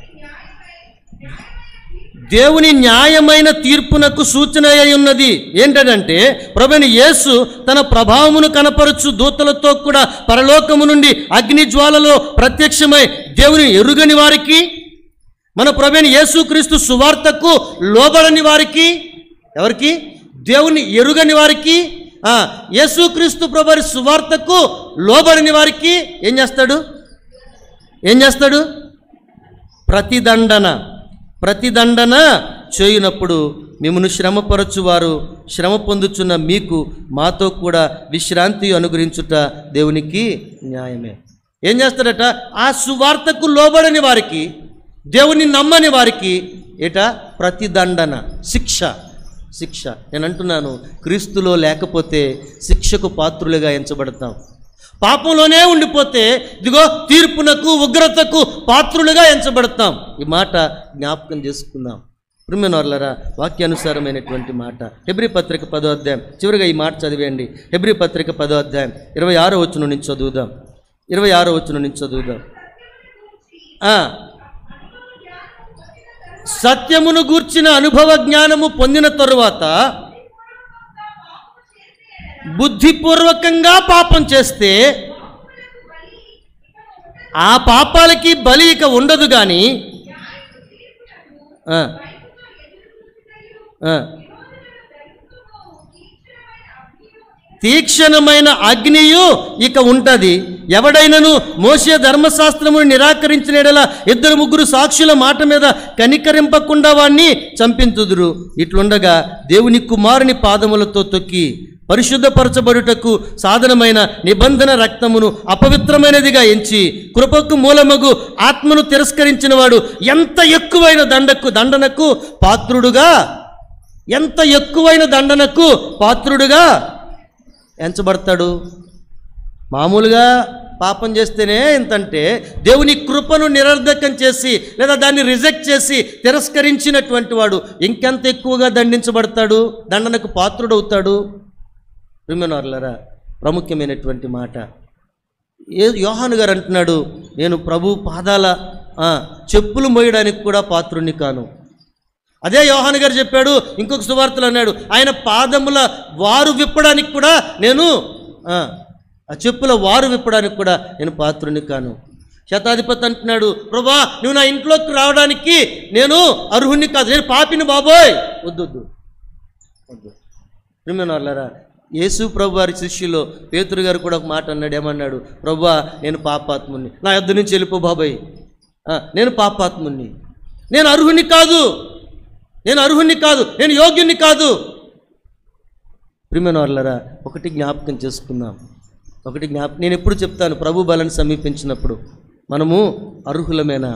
దేవుని న్యాయమైన తీర్పునకు సూచన అయి ఉన్నది ఏంటంటే ప్రభుని యేసు తన ప్రభావమును కనపరచు దూతలతో కూడా పరలోకము నుండి అగ్ని జ్వాలలో ప్రత్యక్షమై దేవుని ఎరుగని వారికి మన ప్రభుని యేసుక్రీస్తు సువార్తకు లోబడని వారికి ఎవరికి దేవుని ఎరుగని వారికి ఆ, యేసుక్రీస్తు ప్రభువారి సువార్తకు లోబడిన వారికి ఏం చేస్తాడు ఏం చేస్తాడు ప్రతిదండన ప్రతిదండన చేయునప్పుడు మిమ్మల్ని శ్రమపరచువారు శ్రమ పొందుచున్న మీకు మాతో కూడా విశ్రాంతి అనుగ్రహించుట దేవునికి న్యాయమే ఏం చేస్తాడట ఆ సువార్తకు లోబడని వారికి దేవుని నమ్మని వారికి ఏట ప్రతిదండన శిక్ష శిక్ష నేను అంటున్నాను క్రీస్తులో లేకపోతే శిక్షకు పాత్రులుగా ఎంచబడతాం పాపంలోనే ఉండిపోతే ఇదిగో తీర్పునకు ఉగ్రతకు పాత్రులుగా ఎంచబడతాం ఈ మాట జ్ఞాపకం చేసుకుందాం ప్రిమినోర్లరా వాక్యానుసారమైనటువంటి మాట హెబ్రి పత్రిక పదో అధ్యాయం చివరిగా ఈ మాట చదివేయండి హెబ్రి పత్రిక పదో అధ్యాయం ఇరవై ఆరో వచ్చిన నుంచి చదువుదాం ఇరవై ఆరో వచ్చిన నుంచి చదువుదాం ఆ, సత్యమును గూర్చిన అనుభవ జ్ఞానము పొందిన తరువాత బుద్ధిపూర్వకంగా పాపం చేస్తే ఆ పాపాలకి బలి ఇక ఉండదు కానీ ఆ, ఆ. తీక్షణమైన అగ్నియు ఇక ఉంటది ఎవడైనను మోసే ధర్మశాస్త్రమును నిరాకరించిన యెడల ఇద్దరు ముగ్గురు సాక్షుల మాట మీద కనికరింపకుండా వాణ్ణి చంపింతుదురు ఇట్లుండగా దేవుని కుమారుని పాదములతో తొక్కి పరిశుద్ధపరచబడుటకు సాధనమైన నిబంధన రక్తమును అపవిత్రమైనదిగా ఎంచి కృపకు మూలమగు ఆత్మను తిరస్కరించిన వాడు ఎంత ఎక్కువైన దండకు దండనకు పాత్రుడుగా ఎంత ఎక్కువైన దండనకు పాత్రుడుగా ఎంచబడతాడు మామూలుగా పాపం చేస్తేనే ఎంతంటే దేవుని కృపను నిరర్ధకం చేసి లేదా దాన్ని రిజెక్ట్ చేసి తిరస్కరించినటువంటి వాడు ఇంకెంత ఎక్కువగా దండించబడతాడు దండనకు పాత్రుడవుతాడు విమనార్లరా ప్రాముఖ్యమైనటువంటి మాట ఏ యోహాను గారు అంటున్నాడు నేను ప్రభు పాదాల ఆ, చెప్పులు మోయడానికి కూడా పాత్రుణ్ణి కాను అదే యోహాను గారు చెప్పాడు ఇంకొక సువార్తలు అన్నాడు ఆయన పాదముల వారు విప్పడానికి కూడా నేను ఆ, ఆ చెప్పుల వారు విప్పడానికి కూడా నేను పాత్రుని కాను శతాధిపతి అంటున్నాడు ప్రభా నువ్వు నా ఇంట్లోకి రావడానికి నేను అర్హుణ్ణి కాదు నేను పాపిని బాబోయ్ వద్దు వద్దు వద్దు ప్రిమినర్లరా యేసు ప్రభు వారి శిష్యులో పేతురు గారు కూడా ఒక మాట అన్నాడు ఏమన్నాడు ప్రభా నేను పాపాత్ముని నా యొద్ద నుంచి వెళ్ళిపో బాబాయ్ ఆ, నేను పాపాత్ముని నేను అర్హుని కాదు నేను అర్హుని కాదు నేను యోగ్యుని కాదు ప్రిమినర్లరా ఒకటి జ్ఞాపకం చేసుకుందాం ఒకటి జ్ఞాప నేను ఎప్పుడు చెప్తాను ప్రభు బలని సమీపించినప్పుడు మనము అర్హులమేనా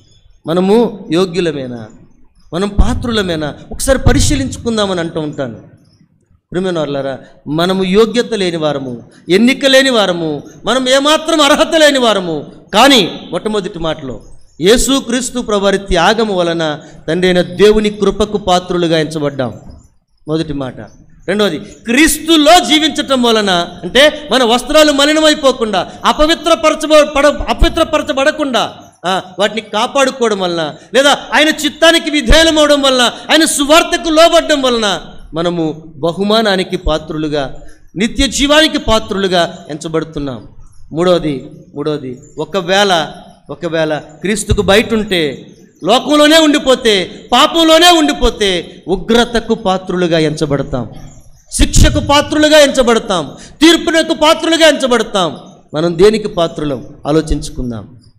మనము యోగ్యులమేనా మనం పాత్రులమేనా ఒకసారి పరిశీలించుకుందామని అంటూ ఉంటాను ప్రిమినర్లరా మనము యోగ్యత లేని వారము ఎన్నిక లేని వారము మనం ఏమాత్రం అర్హత లేని వారము కానీ మొట్టమొదటి మాటలో యేసు క్రీస్తు ప్రభువారి త్యాగము వలన తండ్రి అయిన దేవుని కృపకు పాత్రులుగా ఎంచబడ్డాం మొదటి మాట రెండవది క్రీస్తులో జీవించటం వలన అంటే మన వస్త్రాలు మలినమైపోకుండా అపవిత్రపరచబ పడ అపవిత్రపరచబడకుండా ఆ, వాటిని కాపాడుకోవడం వలన లేదా ఆయన చిత్తానికి విధేయమవడం వలన ఆయన సువార్తకు లోబడడం వలన మనము బహుమానానికి పాత్రులుగా నిత్య జీవానికి పాత్రులుగా ఎంచబడుతున్నాం మూడవది మూడవది ఒకవేళ ఒకవేళ క్రీస్తుకు బయట ఉంటే లోకంలోనే ఉండిపోతే పాపంలోనే ఉండిపోతే ఉగ్రతకు పాత్రులుగా ఎంచబడతాం శిక్షకు పాత్రులుగా ఎంచబడతాం తీర్పునకు పాత్రులుగా ఎంచబడతాం మనం దేనికి పాత్రులం ఆలోచించుకుందాం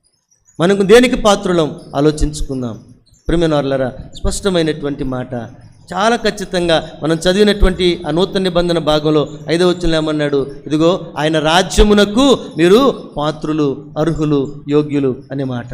మనకు దేనికి పాత్రులం ఆలోచించుకుందాం ప్రిమినార్లరా స్పష్టమైనటువంటి మాట చాలా ఖచ్చితంగా మనం చదివినటువంటి ఆ నూతన నిబంధన భాగంలో ఐదవ వచ్చిన ఏమన్నాడు ఇదిగో ఆయన రాజ్యమునకు మీరు పాత్రులు అర్హులు యోగ్యులు అనే మాట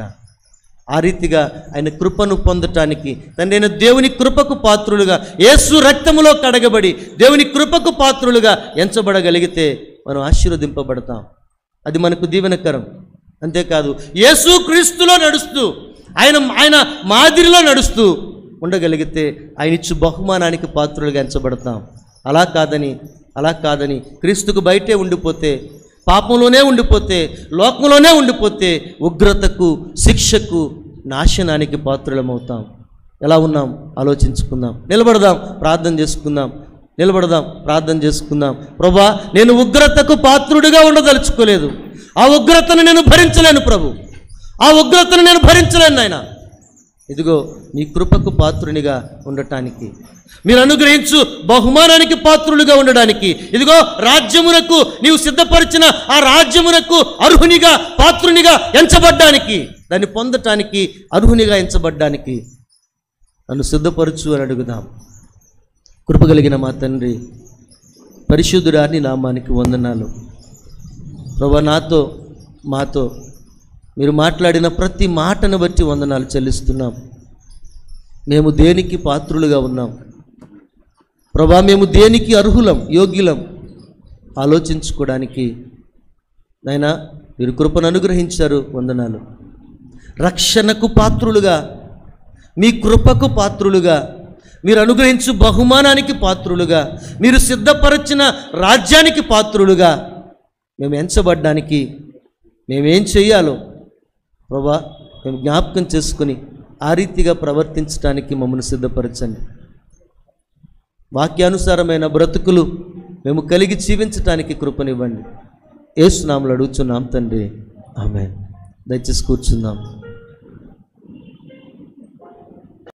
ఆ రీతిగా ఆయన కృపను పొందటానికి తండ్రి అయిన దేవుని కృపకు పాత్రులుగా యేసు రక్తములో కడగబడి దేవుని కృపకు పాత్రులుగా ఎంచబడగలిగితే మనం ఆశీర్వదింపబడతాం అది మనకు దీవెనకరం అంతేకాదు యేసు క్రీస్తులో నడుస్తూ ఆయన ఆయన మాదిరిలో నడుస్తూ ఉండగలిగితే ఆయన ఇచ్చు బహుమానానికి పాత్రులుగా ఎంచబడతాం అలా కాదని అలా కాదని క్రీస్తుకు బయటే ఉండిపోతే పాపంలోనే ఉండిపోతే లోకంలోనే ఉండిపోతే ఉగ్రతకు శిక్షకు నాశనానికి పాత్రులమవుతాం ఎలా ఉన్నాం ఆలోచించుకుందాం నిలబడదాం ప్రార్థన చేసుకుందాం నిలబడదాం ప్రార్థన చేసుకుందాం ప్రభా నేను ఉగ్రతకు పాత్రుడిగా ఉండదలుచుకోలేదు ఆ ఉగ్రతను నేను భరించలేను ప్రభు ఆ ఉగ్రతను నేను భరించలేను నాయన ఇదిగో నీ కృపకు పాత్రునిగా ఉండటానికి మీరు అనుగ్రహించు బహుమానానికి పాత్రులుగా ఉండడానికి ఇదిగో రాజ్యమునకు నీవు సిద్ధపరిచిన ఆ రాజ్యమునకు అర్హునిగా పాత్రునిగా ఎంచబడ్డానికి దాన్ని పొందటానికి అర్హునిగా ఎంచబడ్డానికి నన్ను సిద్ధపరచు అని అడుగుదాం కృపగలిగిన మా తండ్రి పరిశుద్ధుడాని నామానికి వందనాలు ప్రభా నాతో మాతో మీరు మాట్లాడిన ప్రతి మాటను బట్టి వందనాలు చెల్లిస్తున్నాం మేము దేనికి పాత్రులుగా ఉన్నాం ప్రభా మేము దేనికి అర్హులం యోగ్యులం ఆలోచించుకోవడానికి నాయనా మీరు కృపను అనుగ్రహించారు వందనాలు రక్షణకు పాత్రులుగా మీ కృపకు పాత్రులుగా మీరు అనుగ్రహించు బహుమానానికి పాత్రులుగా మీరు సిద్ధపరచిన రాజ్యానికి పాత్రులుగా మేము ఎంచబడ్డానికి మేమేం చెయ్యాలో ప్రభా మేము జ్ఞాపకం చేసుకుని ఆ రీతిగా ప్రవర్తించడానికి మమ్మల్ని సిద్ధపరచండి వాక్యానుసారమైన బ్రతుకులు మేము కలిగి జీవించటానికి కృపనివ్వండి ఏసునాములు అడుగుచున్నాం తండ్రి ఆమె దయచేసి కూర్చుందాం